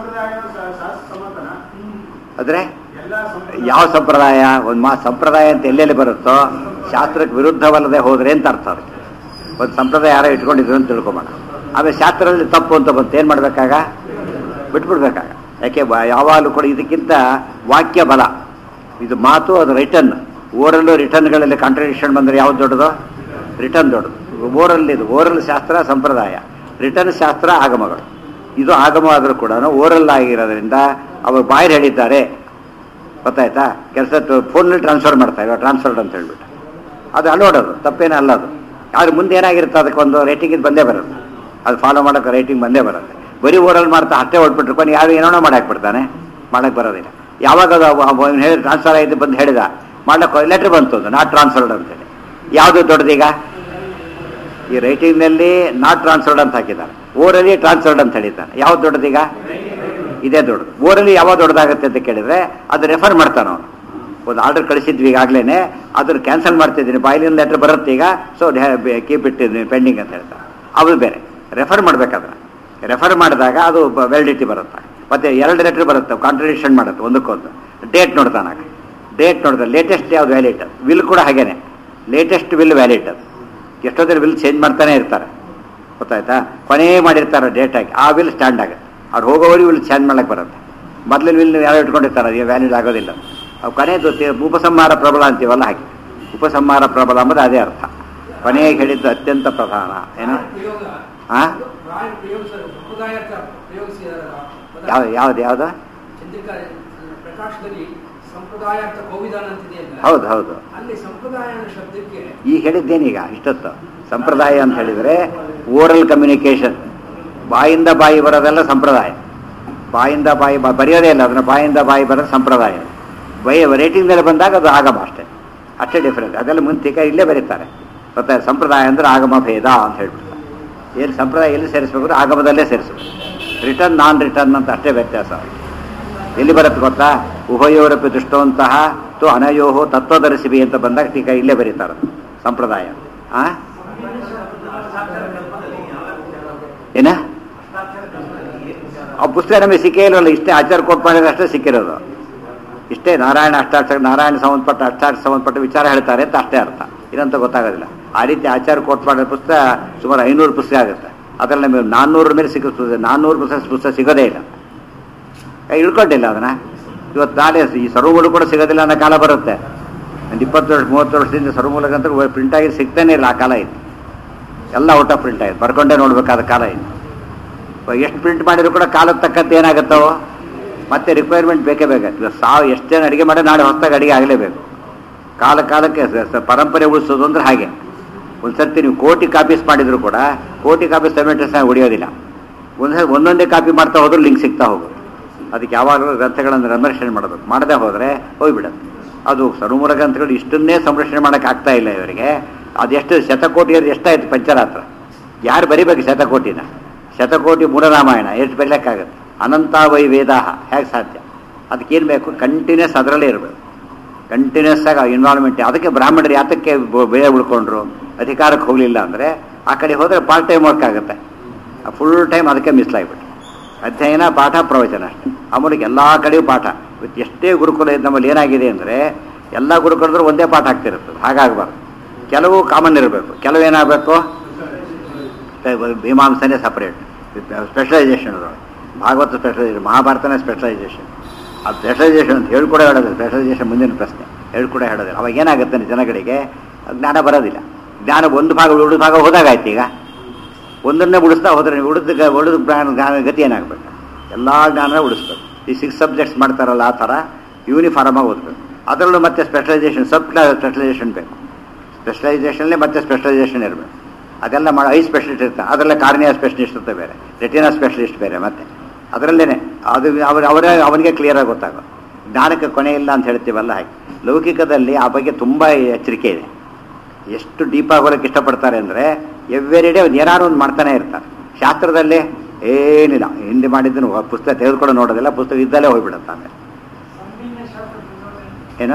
ಆದರೆ ಯಾವ ಸಂಪ್ರದಾಯ ಒಂದು ಮಾ ಸಂಪ್ರದಾಯ ಅಂತ ಎಲ್ಲೆಲ್ಲಿ ಬರುತ್ತೋ ಶಾಸ್ತ್ರಕ್ಕೆ ವಿರುದ್ಧವಲ್ಲದೆ ಹೋದ್ರೆ ಅಂತ ಅರ್ಥ ಅದಕ್ಕೆ ಒಂದು ಸಂಪ್ರದಾಯ ಯಾರೋ ಇಟ್ಕೊಂಡಿದ್ರು ಅಂತ ತಿಳ್ಕೊಬೋಣ ಆಮೇಲೆ ಶಾಸ್ತ್ರದಲ್ಲಿ ತಪ್ಪು ಅಂತ ಬಂತು ಏನು ಮಾಡಬೇಕಾಗ ಬಿಟ್ಬಿಡ್ಬೇಕಾಗ ಯಾಕೆ ಬ- ಯಾವಾಗಲೂ ಕೂಡ ಇದಕ್ಕಿಂತ ವಾಕ್ಯ ಬಲ ಇದು ಮಾತು ಅದು ರಿಟರ್ನ್ ಓರಲ್ಲು ರಿಟರ್ನ್ಗಳಲ್ಲಿ ಕಾಂಟ್ರಡಿಕ್ಷನ್ ಬಂದರೆ ಯಾವ್ದು ದೊಡ್ಡದು ರಿಟರ್ನ್ ದೊಡ್ಡದು ಓರಲ್ ಇದು ಓರಲ್ ಶಾಸ್ತ್ರ ಸಂಪ್ರದಾಯ ರಿಟರ್ನ್ ಶಾಸ್ತ್ರ ಆಗಮಗಳು ಇದು ಆಗಮ ಆದರೂ ಕೂಡ ಓರಲ್ ಆಗಿರೋದ್ರಿಂದ ಅವರು ಬಾಯಿರ್ ಹೇಳಿದ್ದಾರೆ ಗೊತ್ತಾಯ್ತಾ ಕೆಲಸ ಫೋನಲ್ಲಿ ಟ್ರಾನ್ಸ್ಫರ್ ಮಾಡ್ತಾ ಇವಾಗ ಟ್ರಾನ್ಸ್ಫರ್ಡ್ ಅಂತ ಹೇಳ್ಬಿಟ್ಟು ಅದು ಅಲ್ಲೋಡೋದು ತಪ್ಪೇನೂ ಅಲ್ಲ ಅದು ಆದ್ರೆ ಮುಂದೆ ಏನಾಗಿರುತ್ತೆ ಅದಕ್ಕೊಂದು ರೇಟಿಂಗ್ ಇದು ಬಂದೇ ಬರುತ್ತೆ ಅದು ಫಾಲೋ ಮಾಡೋಕೆ ರೇಟಿಂಗ್ ಬಂದೇ ಬರುತ್ತೆ ಬರೀ ಓರಲ್ ಮಾಡ್ತಾ ಅಷ್ಟೇ ಹೊಟ್ಬಿಟ್ರು ಕೊನೆ ಯಾರು ಏನೋ ಮಾಡಕ್ಕೆ ಬಿಡ್ತಾನೆ ಮಾಡಕ್ಕೆ ಬರೋದಿಲ್ಲ ಯಾವಾಗ ಅದು ಅವ- ಅವ ಅವ್ನು ಹೇಳಿ ಟ್ರಾನ್ಸ್ಫರ್ ಆಯ್ತು ಬಂದು ಹೇಳಿದ ಮಾಡಕ್ಕೆ ಲೆಟ್ರ್ ಬಂತು ಅದು ನಾಟ್ ಟ್ರಾನ್ಸ್ಫರ್ಡ್ ಅಂತೇಳಿ ಯಾವುದು ದೊಡ್ಡದೀಗ ಈ ರೈಟಿಂಗ್ನಲ್ಲಿ ನಾಟ್ ಟ್ರಾನ್ಸ್ಫರ್ಡ್ ಅಂತ ಹಾಕಿದ್ದಾರೆ ಓರಲ್ಲಿ ಟ್ರಾನ್ಸ್ಫರ್ಡ್ ಅಂತ ಹೇಳಿದ್ದಾನೆ ಯಾವ್ದು ದೊಡ್ಡದೀಗ ಇದೇ ದೊಡ್ಡದು ಓರಲ್ಲಿ ಯಾವಾಗ ದೊಡ್ಡದಾಗುತ್ತೆ ಅಂತ ಕೇಳಿದ್ರೆ ಅದು ರೆಫರ್ ಮಾಡ್ತಾನೆ ಅವನು ಒಂದು ಆರ್ಡರ್ ಕಳಿಸಿದ್ವಿ ಈಗಾಗಲೇ ಅದನ್ನು ಕ್ಯಾನ್ಸಲ್ ಮಾಡ್ತಿದ್ದೀನಿ ಬಾಯಿಲಿಂದ ಲೆಟ್ರ್ ಬರುತ್ತೆ ಈಗ ಸೊ ಕೀಪ್ ಇಟ್ಟಿದ್ದೀನಿ ಪೆಂಡಿಂಗ್ ಅಂತ ಹೇಳ್ತಾರೆ ಅದು ಬೇರೆ ರೆಫರ್ ಮಾಡ್ಬೇಕಾದ್ರೆ ರೆಫರ್ ಮಾಡಿದಾಗ ಅದು ವ್ಯಾಲಿಡಿಟಿ ಬರುತ್ತೆ ಮತ್ತೆ ಎರಡು ಲೆಟ್ರ್ ಬರುತ್ತೆ ಕಾಂಟ್ರಡಿಕ್ಷನ್ ಮಾಡುತ್ತೆ ಒಂದಕ್ಕೊಂದು ಡೇಟ್ ನೋಡ್ತಾನಾಗ ಡೇಟ್ ನೋಡಿದ್ರೆ ಲೇಟೆಸ್ಟ್ ಯಾವ್ದು ವ್ಯಾಲಿಡ್ ವಿಲ್ ಕೂಡ ಹಾಗೇನೆ ಲೇಟೆಸ್ಟ್ ವಿಲ್ ವ್ಯಾಲಿಡ್ ಅದು ಎಷ್ಟೊತ್ತರ ವಿಲ್ ಚೇಂಜ್ ಮಾಡ್ತಾನೆ ಇರ್ತಾರೆ ಗೊತ್ತಾಯ್ತಾ ಕೊನೆ ಮಾಡಿರ್ತಾರೆ ಡೇಟ್ ಆಗಿ ಆ ವಿಲ್ ಸ್ಟ್ಯಾಂಡ್ ಆಗುತ್ತೆ ಅವ್ರು ಹೋಗೋವರೆಗೂ ವಿಲ್ ಚೇಂಜ್ ಮಾಡಕ್ಕೆ ಬರುತ್ತೆ ಮೊದಲಿನ ವಿಲ್ ಯಾರು ಇಟ್ಕೊಂಡಿರ್ತಾರೆ ಅದು ವ್ಯಾಲಿಡ್ ಆಗೋದಿಲ್ಲ ಅವು ಕೊನೆಯದು ತೆ- ಉಪಸಂಹಾರ ಪ್ರಬಲ ಅಂತೀವಲ್ಲ ಹಾಗೆ ಉಪಸಂಹಾರ ಪ್ರಬಲ ಅಂಬುದು ಅದೇ ಅರ್ಥ ಕೊನೆಗೆ ಹೇಳಿದ್ದು ಅತ್ಯಂತ ಪ್ರಧಾನ ಏನು ಪ್ರಯೋಗ ಆ? ರಾಯ್ ಪ್ರಯೋಗಿಸ ಸಂಪ್ರದಾಯ ಪ್ರಯೋಗಿಸಿದಾರಲ್ಲ ಪದ. ಯಾವ್ದು ಯಾವ್ದು ಯಾವ್ದು ಚಂದ್ರಿಕಾ ಪ್ರಕಾಶದಲ್ಲಿ ಸಂಪ್ರದಾಯ ಅಂತ ಕೋವಿಧಾನ ಅಂತಿದೆ ಅಲ್ಲ ಹೌದು ಹೌದು ಅಲ್ಲಿ ಸಂಪ್ರದಾಯ ಅನ್ನೋ ಶಬ್ದಕ್ಕೆ ಈಗ ಹೇಳಿದ್ದೇನೀಗ ಇಷ್ಟೊತ್ತು ಸಂಪ್ರದಾಯ ಅಂತ ಹೇಳಿದರೆ ಓರಲ್ ಕಮ್ಯುನಿಕೇಶನ್ ಬಾಯಿಂದ ಬಾಯಿ ಬರೋದೆಲ್ಲ ಸಂಪ್ರದಾಯ ಬಾಯಿಂದ ಬಾಯಿ ಬ- ಬರೆಯೋದೇ ಇಲ್ಲ ಅದನ್ನ ಬಾಯಿಂದ ಬಾಯಿ ಬರೋದು ಸಂಪ್ರದಾಯ ಬೈ ರೇಟಿಂಗ್ನಲ್ಲಿ ಬಂದಾಗ ಅದು ಆಗಮ ಅಷ್ಟೇ ಅಷ್ಟೇ ಡಿಫ್ರೆನ್ಸ್ ಅದೆಲ್ಲ ಮುಂತಿಕ ಇಲ್ಲೇ ಬರೀತಾರೆ ಗೊತ್ತಾ ಸಂಪ್ರದಾಯ ಅಂದ್ರೆ ಆಗಮ ಭೇದ ಅಂತ ಹೇಳ್ಬಿಡ್ತಾರೆ ಏನು ಸಂಪ್ರದಾಯ ಎಲ್ಲಿ ಸೇರಿಸ್ಬೇಕು ಆಗಮದಲ್ಲೇ ಸೇರಿಸ್ಬೇಕು ರಿಟರ್ನ್ ನಾನ್ ರಿಟರ್ನ್ ಅಂತ ಅಷ್ಟೇ ವ್ಯತ್ಯಾಸ ಎಲ್ಲಿ ಬರುತ್ತೆ ಗೊತ್ತಾ ಉಭಯೋರಪಿ ದೃಷ್ಟವಂತಹ ತು ಅನಯೋಹೋ ತತ್ವದರ್ಶಿಬಿ ಅಂತ ಬಂದಾಗ ಟೀಕಾ ಇಲ್ಲೇ ಬರೀತಾರೆ ಸಂಪ್ರದಾಯ ಆ ಏನ ಆ ಪುಸ್ತಕ ನಮಗೆ ಸಿಕ್ಕೇ ಇಲ್ಲವಲ್ಲ ಇಷ್ಟೇ ಆಚಾರ ಕೋಟ್ ಮಾಡಿದ್ರೆ ಅಷ್ಟೇ ಸಿಕ್ಕಿರೋದು ಇಷ್ಟೇ ನಾರಾಯಣ ಅಷ್ಟಾಕ್ಷರ ನಾರಾಯಣ ಸಂಬಂಧಪಟ್ಟ ಅಷ್ಟಾಕ್ಷರ ಸಂಬಂಧಪಟ್ಟ ವಿಚಾರ ಹೇಳ್ತಾರೆ ಅಂತ ಅಷ್ಟೇ ಅರ್ಥ ಇದಂತ ಗೊತ್ತಾಗೋದಿಲ್ಲ ಆ ರೀತಿ ಆಚಾರ ಕೋಟ್ ಮಾಡಿದ ಪುಸ್ತಕ ಸುಮಾರು ಐನೂರು ಪುಸ್ತಕ ಆಗುತ್ತೆ ಅದರಲ್ಲಿ ನಮಗೆ ನಾನ್ನೂರ ಮೇಲೆ ಸಿಗುತ್ತೆ ನಾನ್ನೂರು ಪುಸ್ತಕ ಪುಸ್ತಕ ಸಿಗೋದೇ ಇಲ್ಲ ಇಳ್ಕೊಂಡಿಲ್ಲ ಅದನ್ನ ಇವತ್ತು ನಾಳೆ ಈ ಸರ್ವಮೂಲ ಕೂಡ ಸಿಗೋದಿಲ್ಲ ಅನ್ನೋ ಕಾಲ ಬರುತ್ತೆ ಒಂದು ಇಪ್ಪತ್ತು ವರ್ಷ ಮೂವತ್ತು ವರ್ಷದಿಂದ ಸರ್ವಮೂಲಗಂತ ಪ್ರಿಂಟ್ ಆಗಿ ಸಿಗ್ತಾನೆ ಇಲ್ಲ ಆ ಕಾಲ ಇತ್ತು ಎಲ್ಲ ಔಟ್ ಆಫ್ ಪ್ರಿಂಟ್ ಆಗಿದೆ ಬರ್ಕೊಂಡೇ ನೋಡ್ಬೇಕಾದ ಕಾಲ ಇತ್ತು ಎಷ್ಟು ಪ್ರಿಂಟ್ ಮಾಡಿದ್ರು ಕೂಡ ಕಾಲಕ್ಕೆ ತಕ್ಕಂತೆ ಏನಾಗುತ್ತವೋ ಮತ್ತೆ ರಿಕ್ವೈರ್ಮೆಂಟ್ ಬೇಕೇ ಬೇಕಾಗ್ತದೆ ಸಾವು ಎಷ್ಟು ಜನ ಅಡುಗೆ ಮಾಡಿ ನಾಳೆ ಹೊಸದಾಗಿ ಅಡುಗೆ ಆಗಲೇಬೇಕು ಕಾಲ ಕಾಲಕ್ಕೆ ಸ- ಸ- ಪರಂಪರೆ ಉಳಿಸೋದು ಅಂದ್ರೆ ಹಾಗೆ ಒಂದು ಸರ್ತಿ ನೀವು ಕೋಟಿ ಕಾಪೀಸ್ ಮಾಡಿದ್ರು ಕೂಡ ಕೋಟಿ ಕಾಪೀಸ್ ಸೆಮೆಂಟರ್ಸ್ನಾಗ ಉಳಿಯೋದಿಲ್ಲ ಒಂದ್ಸರಿ ಒಂದೊಂದೇ ಕಾಪಿ ಮಾಡ್ತಾ ಹೋದ್ರೂ ಲಿಂಕ್ ಸಿಗ್ತಾ ಹೋಗೋದು ಅದಕ್ಕೆ ಯಾವಾಗಲೂ ಗ್ರಂಥಗಳನ್ನು ಸಂರಕ್ಷಣೆ ಮಾಡಬೇಕು ಮಾಡದೆ ಹೋದರೆ ಹೋಗ್ಬಿಡುತ್ತೆ ಅದು ಸರ್ವಮೂಲ ಗ್ರಂಥಗಳು ಇಷ್ಟನ್ನೇ ಸಂರಕ್ಷಣೆ ಮಾಡೋಕೆ ಆಗ್ತಾ ಇಲ್ಲ ಇವರಿಗೆ ಅದೆಷ್ಟು ಶತಕೋಟಿ ಅದು ಎಷ್ಟಾಯ್ತು ಪಂಚರಾತ್ರ ಯಾರು ಬರಿಬೇಕು ಶತಕೋಟಿನ ಶತಕೋಟಿ ಮೂಢರಾಮಾಯಣ ಎಷ್ಟು ಬರೀಲಿಕ್ಕಾಗತ್ತೆ ಅನಂತ ವೈ ವೇದಾಹ ಹೇಗೆ ಸಾಧ್ಯ ಅದಕ್ಕೇನು ಬೇಕು ಕಂಟಿನ್ಯೂಸ್ ಅದರಲ್ಲೇ ಇರಬೇಕು ಕಂಟಿನ್ಯೂಸ್ ಆಗಿ ಇನ್ವಾಲ್ವ್ಮೆಂಟ್ ಅದಕ್ಕೆ ಬ್ರಾಹ್ಮಣರು ಯಾತಕ್ಕೆ ಬ- ಬೇರೆ ಉಳ್ಕೊಂಡ್ರು ಅಧಿಕಾರಕ್ಕೆ ಹೋಗಲಿಲ್ಲ ಅಂದರೆ ಆ ಕಡೆ ಹೋದರೆ ಪಾರ್ಟ್ ಟೈಮ್ ವರ್ಕ್ ಆಗುತ್ತೆ ಫುಲ್ ಟೈಮ್ ಅದಕ್ಕೆ ಮಿಸ್ಲಾಗ್ಬಿಟ್ಟು ಅಧ್ಯಯನ ಪಾಠ ಪ್ರವಚನ ಅಷ್ಟೇ ಅಮ್ಮನಿಗೆ ಎಲ್ಲ ಕಡೆಯೂ ಪಾಠ ಇವತ್ತು ಎಷ್ಟೇ ಗುರುಕುಲ ಇದ್ದ ನಮ್ಮಲ್ಲಿ ಏನಾಗಿದೆ ಅಂದರೆ ಎಲ್ಲ ಗುರುಕುಲದ್ರು ಒಂದೇ ಪಾಠ ಆಗ್ತಿರುತ್ತದೆ ಹಾಗಾಗಬಾರ್ದು ಕೆಲವು ಕಾಮನ್ ಇರಬೇಕು ಕೆಲವು ಏನಾಗಬೇಕು ಮೀಮಾಂಸನೇ ಸಪ್ರೇಟ್ ಸ್ಪೆಷಲೈಸೇಷನ್ ಅದರೊಳಗೆ ಭಾಗವತ ಸ್ಪೆಷಲೈಸೇಷನ್ ಮಹಾಭಾರತನೇ ಸ್ಪೆಷಲೈಸೇಷನ್ ಆ ಸ್ಪೆಷಲೈಸೇಷನ್ ಅಂತ ಹೇಳ್ಕೊಡೇ ಹೇಳೋದಿಲ್ಲ ಸ್ಪೆಷಲೈಸೇಷನ್ ಮುಂದಿನ ಪ್ರಶ್ನೆ ಹೇಳ್ಕೊಡೇ ಹೇಳೋದಿಲ್ಲ ಅವಾಗ ಏನಾಗುತ್ತೆ ಅಂದ್ರೆ ಜನಗಳಿಗೆ ಜ್ಞಾನ ಬರೋದಿಲ್ಲ ಜ್ಞಾನ ಒಂದು ಭಾಗ ಉಳಿದ ಭಾಗ ಹೋದಾಗಾಯ್ತು ಈಗ ಒಂದನ್ನೇ ಉಳಿಸ್ತಾ ಹೋದ್ರೆ ನೀವು ಉಳಿದ ಉಳಿದ ಜ್ಞಾನ ಜ್ಞಾನ ಗತಿ ಏನಾಗಬೇಕು ಎಲ್ಲ ಜ್ಞಾನ ಉಳಿಸ್ಬೇಕು ಈ ಸಿಕ್ಸ್ ಸಬ್ಜೆಕ್ಟ್ಸ್ ಮಾಡ್ತಾರಲ್ಲ ಆ ಥರ ಯೂನಿಫಾರ್ಮ್ ಆಗಿ ಓದಬೇಕು ಅದರಲ್ಲೂ ಮತ್ತೆ ಸ್ಪೆಷಲೈಸೇಷನ್ ಸಬ್ ಸ್ಪೆಷಲೈಸೇಷನ್ ಬೇಕು ಸ್ಪೆಷಲೈಸೇಷನ್ಲೇ ಮತ್ತೆ ಸ್ಪೆಷಲೈಸೇಷನ್ ಇರಬೇಕು ಅದೆಲ್ಲ ಮಾಡಿ ಐ ಸ್ಪೆಷಲಿಸ್ಟ್ ಇರ್ತಾರೆ ಅದರಲ್ಲೇ ಕಾರ್ನಿಯಾ ಸ್ಪೆಷಲಿಸ್ಟ್ ಇರ್ತಾರೆ ಬೇರೆ ರೆಟಿನಾ ಸ್ಪೆಷಲಿಸ್ಟ್ ಬೇರೆ ಮತ್ತೆ ಅದರಲ್ಲೇ ಅದು ಅವ್ರ ಅವರೇ ಅವನಿಗೆ ಕ್ಲಿಯರಾಗಿ ಗೊತ್ತಾಗೋದು ಜ್ಞಾನಕ್ಕೆ ಕೊನೆ ಇಲ್ಲ ಅಂತ ಹೇಳ್ತೀವಲ್ಲ ಹಾಗೆ ಲೌಕಿಕದಲ್ಲಿ ಆ ಬಗ್ಗೆ ತುಂಬ ಎಚ್ಚರಿಕೆ ಇದೆ ಎಷ್ಟು ಡೀಪ್ ಆಗೋದಕ್ಕೆ ಇಷ್ಟಪಡ್ತಾರೆ ಅಂದರೆ ಎವ್ರಿ ಡೇ ಒಂದು ಏನಾದ್ರು ಒಂದು ಮಾಡ್ತಾನೆ ಇರ್ತಾರೆ ಶಾಸ್ತ್ರದಲ್ಲಿ ಏನಿಲ್ಲ ಹಿಂದೆ ಮಾಡಿದ್ದನ್ನು ಪುಸ್ತಕ ತೆಗೆದುಕೊಂಡು ನೋಡೋದಿಲ್ಲ ಪುಸ್ತಕ ಇದ್ದಲ್ಲೇ ಹೋಗ್ಬಿಡುತ್ತೆ ಆಮೇಲೆ ಏನು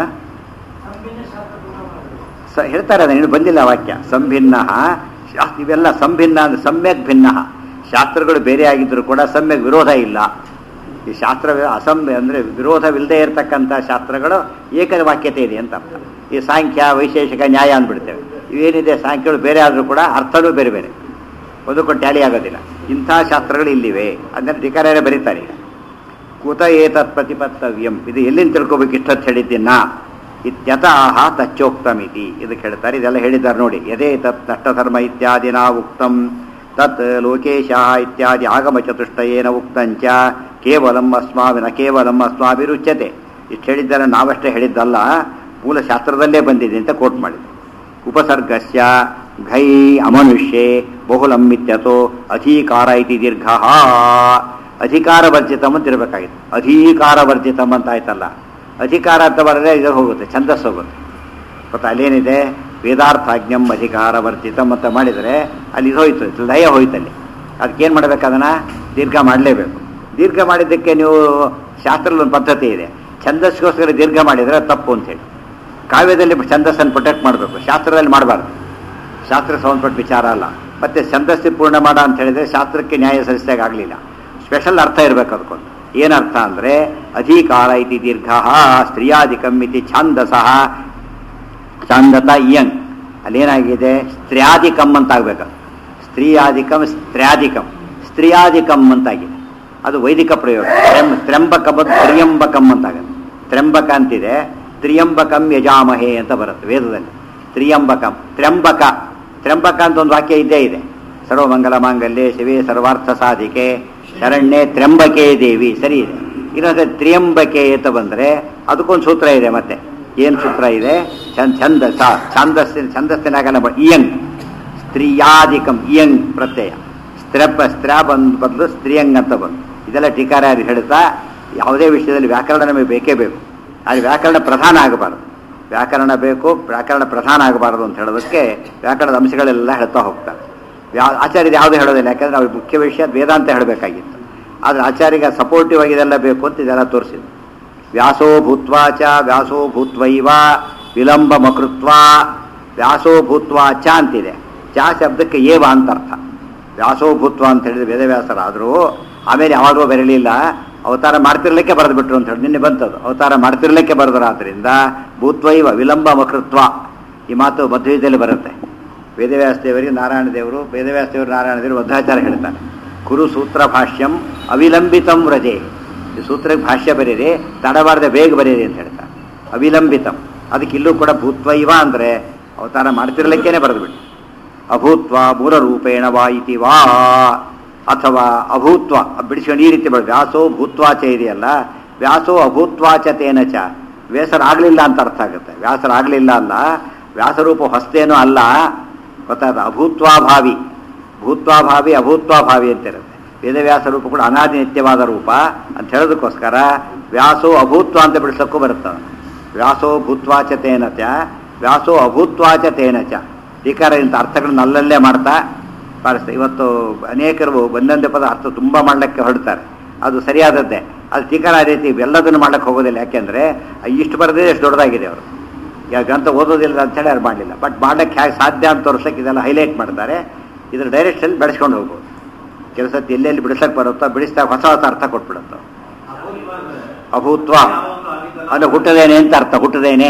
ಸ ಹೇಳ್ತಾರೆ ಅದನ್ನ ಇನ್ನು ಬಂದಿಲ್ಲ ವಾಕ್ಯ ಸಂಭಿನ್ನ ಶಾಸ್ತ್ರ ಇವೆಲ್ಲ ಸಂಭಿನ್ನ ಅಂದ್ರೆ ಸಮ್ಯಕ್ ಭಿನ್ನ ಶಾಸ್ತ್ರಗಳು ಬೇರೆ ಆಗಿದ್ರು ಕೂಡ ಸಮ್ಯಕ್ ವಿರೋಧ ಇಲ್ಲ ಈ ಶಾಸ್ತ್ರ ಅಸಂ ಅಂದರೆ ವಿರೋಧವಿಲ್ಲದೆ ಇರತಕ್ಕಂಥ ಶಾಸ್ತ್ರಗಳು ಏಕ ವಾಕ್ಯತೆ ಇದೆ ಅಂತ ಅರ್ಥ ಈ ಸಾಂಖ್ಯ ವೈಶೇಷಿಕ ನ್ಯಾಯ ಅಂದ್ಬಿಡ್ತೇವೆ ಇವೇನಿದೆ ಸಾಂಖ್ಯಗಳು ಬೇರೆ ಆದರೂ ಕೂಡ ಅರ್ಥನೂ ಬೇರೆ ಬೇರೆ ಒಂದಕ್ಕೊಂದು ಟ್ಯಾಲಿ ಆಗೋದಿಲ್ಲ ಇಂಥ ಶಾಸ್ತ್ರಗಳು ಇಲ್ಲಿವೆ ಅದನ್ನ ಟಿಕಾರೇ ಬರೀತಾರೆ ಈಗ ಕುತ ಏತತ್ ಪ್ರತಿಪತ್ತವ್ಯಂ ಇದು ಎಲ್ಲಿಂದ ತಿಳ್ಕೊಬೇಕು ಇಷ್ಟೊತ್ತು ಹೇಳಿದ್ದೀನ ಇತ್ಯತಃ ತಚ್ಚೋಕ್ತಮಿತಿ ಇದಕ್ಕೆ ಹೇಳ್ತಾರೆ ಇದೆಲ್ಲ ಹೇಳಿದ್ದಾರೆ ನೋಡಿ ಯದೇ ತತ್ ನಷ್ಟಧರ್ಮ ಇತ್ಯಾದಿನ ಉಕ್ತಂ ತತ್ ಲೋಕೇಶ ಇತ್ಯಾದಿ ಆಗಮ ಚತುಷ್ಟಯೇನ ಉಕ್ತಂಚ ಕೇವಲಂ ಅಸ್ಮಾವಿನ ಕೇವಲಂ ಅಸ್ಮಾಭಿರುಚ್ಯತೆ ಇಷ್ಟು ಹೇಳಿದ್ದಾರೆ ನಾವಷ್ಟೇ ಹೇಳಿದ್ದಲ್ಲ ಮೂಲ ಶಾಸ್ತ್ರದಲ್ಲೇ ಬಂದಿದೆ ಅಂತ ಕೋಟ್ ಮಾಡಿದೆ ಉಪಸರ್ಗಸ್ಯ ಘೈ ಅಮನುಷ್ಯೆ ಬಹುಲಂ ಇತ್ಯತೋ ಅಧೀಕಾರ ಇತಿ ದೀರ್ಘ ಅಧಿಕಾರ ವರ್ಜಿತಂ ಅಂತ ಇರಬೇಕಾಗಿತ್ತು ಅಧೀಕಾರ ವರ್ಜಿತಂ ಅಂತ ಆಯ್ತಲ್ಲ ಅಧಿಕಾರ ಅಂತ ಬರದೆ ಇದು ಹೋಗುತ್ತೆ ಛಂದಸ್ ಹೋಗುತ್ತೆ ಗೊತ್ತಾ ಅಲ್ಲೇನಿದೆ ವೇದಾರ್ಥಾಜ್ಞಂ ಅಧಿಕಾರ ವರ್ಜಿತಂ ಅಂತ ಮಾಡಿದರೆ ಅಲ್ಲಿ ಇದು ಹೋಯ್ತು ಲಯ ಹೋಯ್ತಲ್ಲಿ ಅದಕ್ಕೇನು ಮಾಡ್ಬೇಕು ಅದನ್ನು ದೀರ್ಘ ಮಾಡಲೇಬೇಕು ದೀರ್ಘ ಮಾಡಿದ್ದಕ್ಕೆ ನೀವು ಶಾಸ್ತ್ರದ ಒಂದು ಪದ್ಧತಿ ಇದೆ ಛಂದಸ್ಗೋಸ್ಕರ ದೀರ್ಘ ಮಾಡಿದರೆ ತಪ್ಪು ಅಂತೇಳಿ ಕಾವ್ಯದಲ್ಲಿ ಛಂದಸ್ಸನ್ನು ಪ್ರೊಟೆಕ್ಟ್ ಮಾಡಬೇಕು ಶಾಸ್ತ್ರದಲ್ಲಿ ಮಾಡಬಾರ್ದು ಶಾಸ್ತ್ರ ಸಂಬಂಧಪಟ್ಟ ವಿಚಾರ ಅಲ್ಲ ಮತ್ತೆ ಛಂದಸ್ಸಿ ಪೂರ್ಣ ಮಾಡ ಅಂತ ಹೇಳಿದ್ರೆ ಶಾಸ್ತ್ರಕ್ಕೆ ನ್ಯಾಯ ಸಲ್ಲಿಸಿದಾಗ ಆಗಲಿಲ್ಲ ಸ್ಪೆಷಲ್ ಅರ್ಥ ಇರಬೇಕು ಅದಕ್ಕೊಂದು ಏನರ್ಥ ಅಂದರೆ ಅಧಿಕಾರ ಇತಿ ದೀರ್ಘ ಸ್ತ್ರೀಯಾಧಿಕಂ ಇತಿ ಛಾಂದಸಃ ಛಾಂದತ ಇಯಂಗ್ ಅಲ್ಲೇನಾಗಿದೆ ಸ್ತ್ರೀಯಾಧಿಕಂ ಅಂತ ಆಗ್ಬೇಕು ಸ್ತ್ರೀಯಾಧಿಕಂ ಸ್ತ್ರ್ಯಾಧಿಕಂ ಸ್ತ್ರೀಯಾಧಿಕಂ ಅಂತಾಗಿದೆ ಅದು ವೈದಿಕ ಪ್ರಯೋಗ ತ್ರೆಂ ತ್ರ್ಯಂಬಕ ಬಂದು ತ್ರಿಯಂಬಕಂ ಅಂತಾಗುತ್ತೆ ತ್ರ್ಯಂಬಕ ಅಂತಿದೆ ತ್ರಿಯಂಬಕಂ ಯಜಾಮಹೇ ಅಂತ ಬರುತ್ತೆ ವೇದದಲ್ಲಿ ತ್ರಿಯಂಬಕಂ ತ್ರ್ಯಂಬಕ ತ್ರ್ಯಂಬಕ ಅಂತ ಒಂದು ವಾಕ್ಯ ಇದ್ದೇ ಇದೆ ಸರ್ವಮಂಗಲ ಮಾಂಗಲ್ಯೆ ಶಿವೇ ಸರ್ವಾರ್ಥ ಸಾಧಿಕೆ ಶರಣ್ಯೆ ತ್ರ್ಯಂಬಕೆ ದೇವಿ ಸರಿ ಇದೆ ಇನ್ನೊಂದು ತ್ರಿಯಂಬಕೆ ಅಂತ ಬಂದರೆ ಅದಕ್ಕೊಂದು ಸೂತ್ರ ಇದೆ ಮತ್ತೆ ಏನು ಸೂತ್ರ ಇದೆ ಛಂದ ಛಂದಸ ಛಂದಸ್ಸಿನ ಛಂದಸ್ಸಿನಾಗಲ್ಲ ಬ- ಇಯಂಗ್ ಸ್ತ್ರೀಯಾಧಿಕಂ ಇಯಂಗ್ ಪ್ರತ್ಯಯ ಸ್ತ್ರೆಪ್ಪ ಸ್ತ್ರ ಬಂದು ಬದಲು ಸ್ತ್ರೀಯಂಗ್ ಅಂತ ಬಂದು ಇದೆಲ್ಲ ಟೀಕಾರ ಹೇಳ್ತಾ ಯಾವುದೇ ವಿಷಯದಲ್ಲಿ ವ್ಯಾಕರಣ ನಮಗೆ ಬೇಕೇ ಬೇಕು ಆದರೆ ವ್ಯಾಕರಣ ಪ್ರಧಾನ ಆಗಬಾರದು ವ್ಯಾಕರಣ ಬೇಕು ವ್ಯಾಕರಣ ಪ್ರಧಾನ ಆಗಬಾರದು ಅಂತ ಹೇಳೋದಕ್ಕೆ ವ್ಯಾಕರಣದ ಅಂಶಗಳೆಲ್ಲ ಹೇಳ್ತಾ ಹೋಗ್ತಾರೆ ವ್ಯಾ ಆಚಾರ್ಯರು ಯಾವುದು ಹೇಳೋದಿಲ್ಲ ಯಾಕಂದ್ರೆ ಅವ್ರಿಗೆ ಮುಖ್ಯ ವಿಷಯ ವೇದಾಂತ ಹೇಳಬೇಕಾಗಿತ್ತು ಆದರೆ ಆಚಾರ್ಯಗೆ ಸಪೋರ್ಟಿವ್ ಆಗಿ ಇದೆಲ್ಲ ಬೇಕು ಅಂತ ಇದೆಲ್ಲ ತೋರಿಸಿದ್ರು ವ್ಯಾಸೋ ಭೂತ್ವಾ ಚ ವ್ಯಾಸೋ ಭೂತ್ವೈವ ವಿಲಂಬ ಮಕೃತ್ವ ವ್ಯಾಸೋ ಭೂತ್ವಾ ಚ ಅಂತಿದೆ ಚ ಶಬ್ದಕ್ಕೆ ಏವ ಅಂತ ಅರ್ಥ ವ್ಯಾಸೋ ಭೂತ್ವ ಅಂತ ಹೇಳಿದ್ರೆ ವೇದವ್ಯಾಸರಾದರೂ ಆಮೇಲೆ ಯಾವಾಗಲೂ ಬರಲಿಲ್ಲ ಅವತಾರ ಮಾಡ್ತಿರ್ಲಿಕ್ಕೆ ಬರೆದು ಬಿಟ್ರು ಅಂತ ಹೇಳಿ ನಿನ್ನೆ ಬಂತದ್ದು ಅವತಾರ ಮಾಡ್ತಿರ್ಲಿಕ್ಕೆ ಬರೆದರಾದ್ರಿಂದ ಭೂತ್ವೈವ ವಿಲಂಬ ಮಕೃತ್ವ ಈ ಮಾತು ಮಧ್ವದಲ್ಲಿ ಬರುತ್ತೆ ವೇದವ್ಯಾಸ ದೇವರಿಗೆ ನಾರಾಯಣ ದೇವರು ವೇದವ್ಯಾಸ ದೇವರು ನಾರಾಯಣ ದೇವರು ಮಧ್ವಾಚಾರ್ಯ ಹೇಳ್ತಾನೆ ಕುರು ಸೂತ್ರ ಭಾಷ್ಯಂ ಅವಿಲಂಬಿತಂ ವ್ರಜೆ ಈ ಸೂತ್ರಕ್ಕೆ ಭಾಷ್ಯ ಬರೀರಿ ತಡಬಾರದೆ ಬೇಗ ಬರೀರಿ ಅಂತ ಹೇಳ್ತಾರೆ ಅವಿಲಂಬಿತಂ ಅದಕ್ಕೆ ಇಲ್ಲೂ ಕೂಡ ಭೂತ್ವೈವ ಅಂದರೆ ಅವತಾರ ಮಾಡ್ತಿರ್ಲಿಕ್ಕೇನೆ ಬರೆದುಬಿಡಿ ಅಭೂತ್ವ ಮೂಲರೂಪೇಣ ವಾ ಇತಿ ವಾ ಅಥವಾ ಅಭೂತ್ವ ಬಿಡಿಸ್ಕೊಂಡು ಈ ರೀತಿ ಬರೋದು ವ್ಯಾಸೋ ಭೂತ್ವಾಚ ಇದೆಯಲ್ಲ ವ್ಯಾಸೋ ಅಭೂತ್ವಾಚ ತೇನ ಚ ವ್ಯಾಸರಾಗಲಿಲ್ಲ ಅಂತ ಅರ್ಥ ಆಗುತ್ತೆ ವ್ಯಾಸರಾಗಲಿಲ್ಲ ಅಲ್ಲ ವ್ಯಾಸರೂಪ ಹೊಸ್ತೇನೂ ಅಲ್ಲ ಗೊತ್ತಾದ ಅಭೂತ್ವಾಭಾವಿ ಭೂತ್ವಾಭಾವಿ ಅಭೂತ್ವಾಭಾವಿ ಅಂತ ಇರುತ್ತೆ ವೇದವ್ಯಾಸ ರೂಪ ಕೂಡ ಅನಾದಿ ನಿತ್ಯವಾದ ರೂಪ ಅಂತ ಹೇಳೋದಕ್ಕೋಸ್ಕರ ವ್ಯಾಸೋ ಅಭೂತ್ವ ಅಂತ ಬಿಡಿಸೋಕ್ಕೂ ಬರುತ್ತದೆ ವ್ಯಾಸೋ ಭೂತ್ವಾಚ ತೇನ ಚ ವ್ಯಾಸೋ ಅಭೂತ್ವಾಚ ತೇನ ಚ ಟೀಕಾರ ಇಂಥ ಅರ್ಥಗಳನ್ನ ಅಲ್ಲಲ್ಲೇ ಮಾಡ್ತಾ ಪಾಲಿಸ್ತಾರೆ ಇವತ್ತು ಅನೇಕರು ಒಂದೊಂದೇ ಪದ ಅರ್ಥ ತುಂಬ ಮಾಡಲಿಕ್ಕೆ ಹೊರಡ್ತಾರೆ ಅದು ಸರಿಯಾದದ್ದೇ ಅದು ಟೀಕಾರ ಆ ರೀತಿ ಎಲ್ಲದನ್ನು ಮಾಡಕ್ಕೆ ಹೋಗೋದಿಲ್ಲ ಯಾಕೆಂದರೆ ಇಷ್ಟು ಬರದೇ ಎಷ್ಟು ದೊಡ್ಡದಾಗಿದೆ ಅವರು ಯಾವ ಗ್ರಂಥ ಓದೋದಿಲ್ಲ ಅಂತೇಳಿ ಅವ್ರು ಮಾಡಲಿಲ್ಲ ಬಟ್ ಮಾಡಕ್ಕೆ ಹೇಗೆ ಸಾಧ್ಯ ಅಂತ ತೋರಿಸಕ್ಕೆ ಇದೆಲ್ಲ ಹೈಲೈಟ್ ಮಾಡ್ತಾರೆ ಇದ್ರ ಡೈರೆಕ್ಷನ್ ಬೆಳೆಸ್ಕೊಂಡು ಹೋಗ್ಬೋದು ಕೆಲಸ ಎಲ್ಲೆಲ್ಲಿ ಬಿಡಿಸಕ್ಕೆ ಬರುತ್ತೋ ಬಿಡಿಸಿದಾಗ ಹೊಸ ಹೊಸ ಅರ್ಥ ಕೊಟ್ಬಿಡುತ್ತೋ ಅಭೂತ್ವ ಅದು ಹುಟ್ಟದೇನೆ ಅಂತ ಅರ್ಥ ಹುಟ್ಟದೇನೆ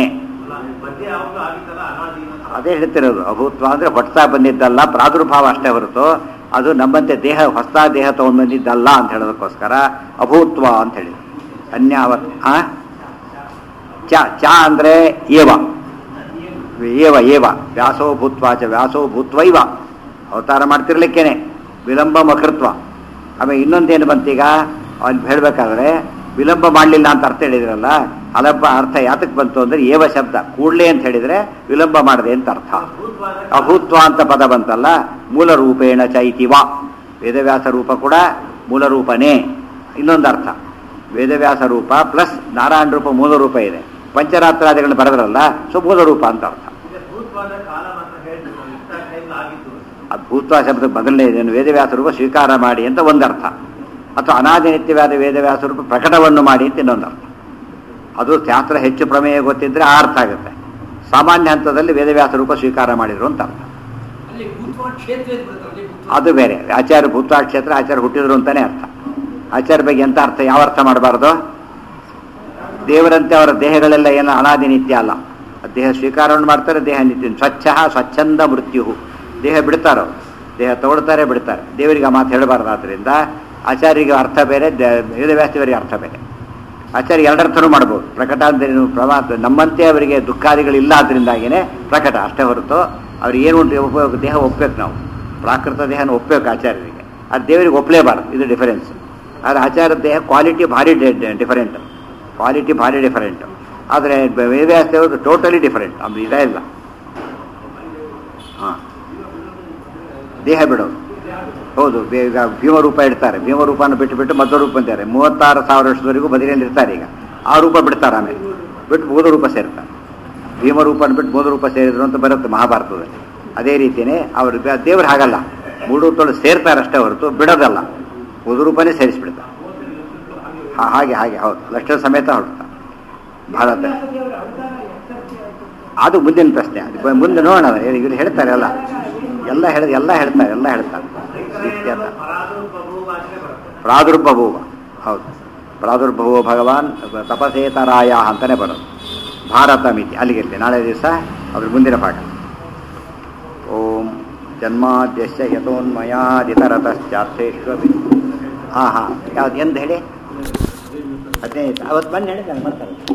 ಅದೇ ಹೇಳ್ತಿರೋದು ಅಭೂತ್ವ ಅಂದ್ರೆ ಹೊಟ್ತಾ ಬಂದಿದ್ದಲ್ಲ ಪ್ರಾದುರ್ಭಾವ ಅಷ್ಟೇ ಹೊರತು ಅದು ನಮ್ಮಂತೆ ದೇಹ ಹೊಸ ದೇಹ ತಗೊಂಡು ಬಂದಿದ್ದಲ್ಲ ಅಂತ ಹೇಳೋದಕ್ಕೋಸ್ಕರ ಅಭೂತ್ವ ಅಂತ ಹೇಳಿ ಅನ್ಯಾವತ್ ಆ ಚ ಚ ಅಂದ್ರೆ ಏವ ಏವ ಏವ ವ್ಯಾಸೋ ಭೂತ್ವ ಚ ವ್ಯಾಸೋ ಭೂತ್ವೈವ ಅವತಾರ ಮಾಡ್ತಿರ್ಲಿಕ್ಕೇನೆ ವಿಳಂಬ ಮಕೃತ್ವ ಆಮೇಲೆ ಇನ್ನೊಂದೇನು ಬಂತೀಗ ಅಲ್ಲಿ ಹೇಳಬೇಕಾದ್ರೆ ವಿಳಂಬ ಮಾಡಲಿಲ್ಲ ಅಂತ ಅರ್ಥ ಹೇಳಿದ್ರಲ್ಲ ಅಲಂಬ ಅರ್ಥ ಯಾತಕ್ಕೆ ಬಂತು ಅಂದ್ರೆ ಏವ ಶಬ್ದ ಕೂಡ್ಲೆ ಅಂತ ಹೇಳಿದ್ರೆ ವಿಳಂಬ ಮಾಡದೆ ಅಂತ ಅರ್ಥ ಅಭೂತ್ವ ಅಂತ ಪದ ಬಂತಲ್ಲ ಮೂಲ ರೂಪೇಣ ಚೈತಿವ ವೇದವ್ಯಾಸ ರೂಪ ಕೂಡ ಮೂಲ ರೂಪನೇ ಇನ್ನೊಂದು ಅರ್ಥ ವೇದವ್ಯಾಸ ರೂಪ ಪ್ಲಸ್ ನಾರಾಯಣ ರೂಪ ಮೂಲ ರೂಪ ಇದೆ ಪಂಚರಾತ್ರಾದಿಗಳನ್ನ ಬರೆದ್ರಲ್ಲ ಸೊ ಮೂಲ ರೂಪ ಅಂತ ಅರ್ಥ ಆ ಭೂತ್ವ ಶಬ್ದ ಬದಲನೇ ಇದನ್ನು ವೇದವ್ಯಾಸ ರೂಪ ಸ್ವೀಕಾರ ಮಾಡಿ ಅಂತ ಒಂದರ್ಥ ಅಥವಾ ಅನಾದಿ ನಿತ್ಯವಾದ ವೇದವ್ಯಾಸ ರೂಪ ಪ್ರಕಟವನ್ನು ಮಾಡಿ ಅಂತ ಇನ್ನೊಂದು ಅರ್ಥ ಅದು ಶಾಸ್ತ್ರ ಹೆಚ್ಚು ಪ್ರಮೇಯ ಗೊತ್ತಿದ್ರೆ ಆ ಅರ್ಥ ಆಗುತ್ತೆ ಸಾಮಾನ್ಯ ಹಂತದಲ್ಲಿ ವೇದವ್ಯಾಸ ರೂಪ ಸ್ವೀಕಾರ ಮಾಡಿದ್ರು ಅಂತ ಅರ್ಥ ಅಲ್ಲಿ ಭೂತ್ವ ಕ್ಷೇತ್ರ ಅಂತ ಬರುತ್ತಲ್ಲ ಅಲ್ಲಿ ಭೂತ್ವ ಅದು ಬೇರೆ ಆಚಾರ್ಯ ಭೂತ್ವ ಕ್ಷೇತ್ರ ಆಚಾರ್ಯ ಹುಟ್ಟಿದ್ರು ಅಂತಾನೆ ಅರ್ಥ ಆಚಾರ್ಯ ಬಗ್ಗೆ ಎಂತ ಅರ್ಥ ಯಾವ ಅರ್ಥ ಮಾಡಬಾರ್ದು ದೇವರಂತೆ ಅವರ ದೇಹಗಳೆಲ್ಲ ಏನು ಅನಾದಿ ನಿತ್ಯ ಅಲ್ಲ ದೇಹ ಸ್ವೀಕಾರವನ್ನು ಮಾಡ್ತಾರೆ ದೇಹ ನಿತ್ಯ ಸ್ವಚ್ಛ ಸ್ವಚ್ಛಂದ ಮೃತ್ಯು ದೇಹ ಬಿಡ್ತಾರೋ ದೇಹ ತಗೊಳ್ತಾರೆ ಬಿಡ್ತಾರೆ ದೇವರಿಗೆ ಆ ಮಾತು ಹೇಳಬಾರ್ದು ಆದ್ದರಿಂದ ಆಚಾರ್ಯರಿಗೆ ಅರ್ಥ ಬೇರೆ ದೇ- ವೇದವ್ಯಾಸವರಿಗೆ ಅರ್ಥ ಬೇರೆ ಆಚಾರ್ಯ ಎರಡರ್ಥನೂ ಮಾಡ್ಬೋದು ಪ್ರಕಟ ಅಂದ್ರೆ ಏನು ಪ್ರಮಾ ನಮ್ಮಂತೆ ಅವರಿಗೆ ದುಃಖಾದಿಗಳಿಲ್ಲ ಅದರಿಂದಾಗಿನೇ ಪ್ರಕಟ ಅಷ್ಟೇ ಹೊರತು ಅವ್ರಿಗೆ ಏನು ಉಂಟು ಉಪಯೋಗ ದೇಹ ಒಪ್ಬೇಕು ನಾವು ಪ್ರಾಕೃತ ದೇಹನ ಒಪ್ಬೇಕು ಆಚಾರ್ಯರಿಗೆ ಅದು ದೇವರಿಗೆ ಒಪ್ಪಲೇಬಾರ್ದು ಇದು ಡಿಫರೆನ್ಸ್ ಆದರೆ ಆಚಾರ್ಯ ದೇಹ ಕ್ವಾಲಿಟಿ ಭಾರಿ ಡಿಫರೆಂಟ್ ಕ್ವಾಲಿಟಿ ಭಾರಿ ಡಿಫರೆಂಟ್ ಆದರೆ ವೇದವ್ಯಾಸ ದೇವರು ಟೋಟಲಿ ಡಿಫರೆಂಟ್ ಅದು ಇದೇ ಇಲ್ಲ ಹಾಂ ದೇಹ ಬಿಡೋದು ಹೌದು ಬೇಗ ಭೀಮರೂಪ ಇಡ್ತಾರೆ ಭೀಮರೂಪನ ಬಿಟ್ಟು ಬಿಟ್ಟು ಮಧ್ವ ರೂಪ ಅಂತಾರೆ ಮೂವತ್ತಾರು ಸಾವಿರ ವರ್ಷದವರೆಗೂ ಬದಿಯಲ್ಲಿ ಇರ್ತಾರೆ ಈಗ ಆ ರೂಪ ಬಿಡ್ತಾರೆ ಆಮೇಲೆ ಬಿಟ್ಟು ಬೋಧ ರೂಪ ಸೇರ್ತಾರೆ ಭೀಮರೂಪನ ಬಿಟ್ಟು ಬೋಧ ರೂಪ ಸೇರಿದ್ರು ಅಂತ ಬರುತ್ತೆ ಮಹಾಭಾರತದಲ್ಲಿ ಅದೇ ರೀತಿಯೇ ಅವರು ಬೆ- ದೇವ್ರು ಹಾಗಲ್ಲ ಮೂರು ತೊಳು ಸೇರ್ತಾರೆ ಅಷ್ಟೇ ಹೊರತು ಬಿಡೋದಲ್ಲ ಬೋಧ ರೂಪನೇ ಸೇರಿಸ್ಬಿಡ್ತಾರೆ ಹಾ- ಹಾಗೆ ಹಾಗೆ ಹೌದು ಲಕ್ಷ ಸಮೇತ ಹೊರಡ್ತಾರೆ ಭಾರತ ಅದು ಮುಂದಿನ ಪ್ರಶ್ನೆ ಅದು ಬ- ಮುಂದೆ ನೋಡೋಣ ಇವ್ರು ಹೇಳ್ತಾರೆ ಎಲ್ಲ ಎಲ್ಲ ಹೇಳ ಎಲ್ಲ ಹೇಳ್ತಾರೆ ಎಲ್ಲ ಹೇಳ್ತಾರೆ ಇತ್ಯರ್ಥ. ಪ್ರಾದುರ್ಭವೋ ಹೌದು ಪ್ರಾದುರ್ಭವೋ ಭಗವಾನ್ ತಪಸೇತರಾಯ ಅಂತಾನೆ ಬರೋದು ಭಾರತ ಮಿತಿ ಅಲ್ಲಿಗೆ ಇರ್ಲಿ. ನಾಳೆ ದಿವಸ ಅದ್ರ ಮುಂದಿನ ಪಾಠ ಓಂ ಜನ್ಮಾದ್ಯಶ್ಯ ಯಥೋನ್ಮಯಾದಿತರತಶ್ಚಾರ್ಥೇಶ್ವಪಿ ಹಾಂ ಹಾಂ ಯಾವ್ದು ಎಂದು ಹೇಳಿ ಹದಿನೈದು ಅವತ್ತು ಬನ್ನಿ ಹೇಳಿದ್ದಾನೆ ಬರ್ತಾರೆ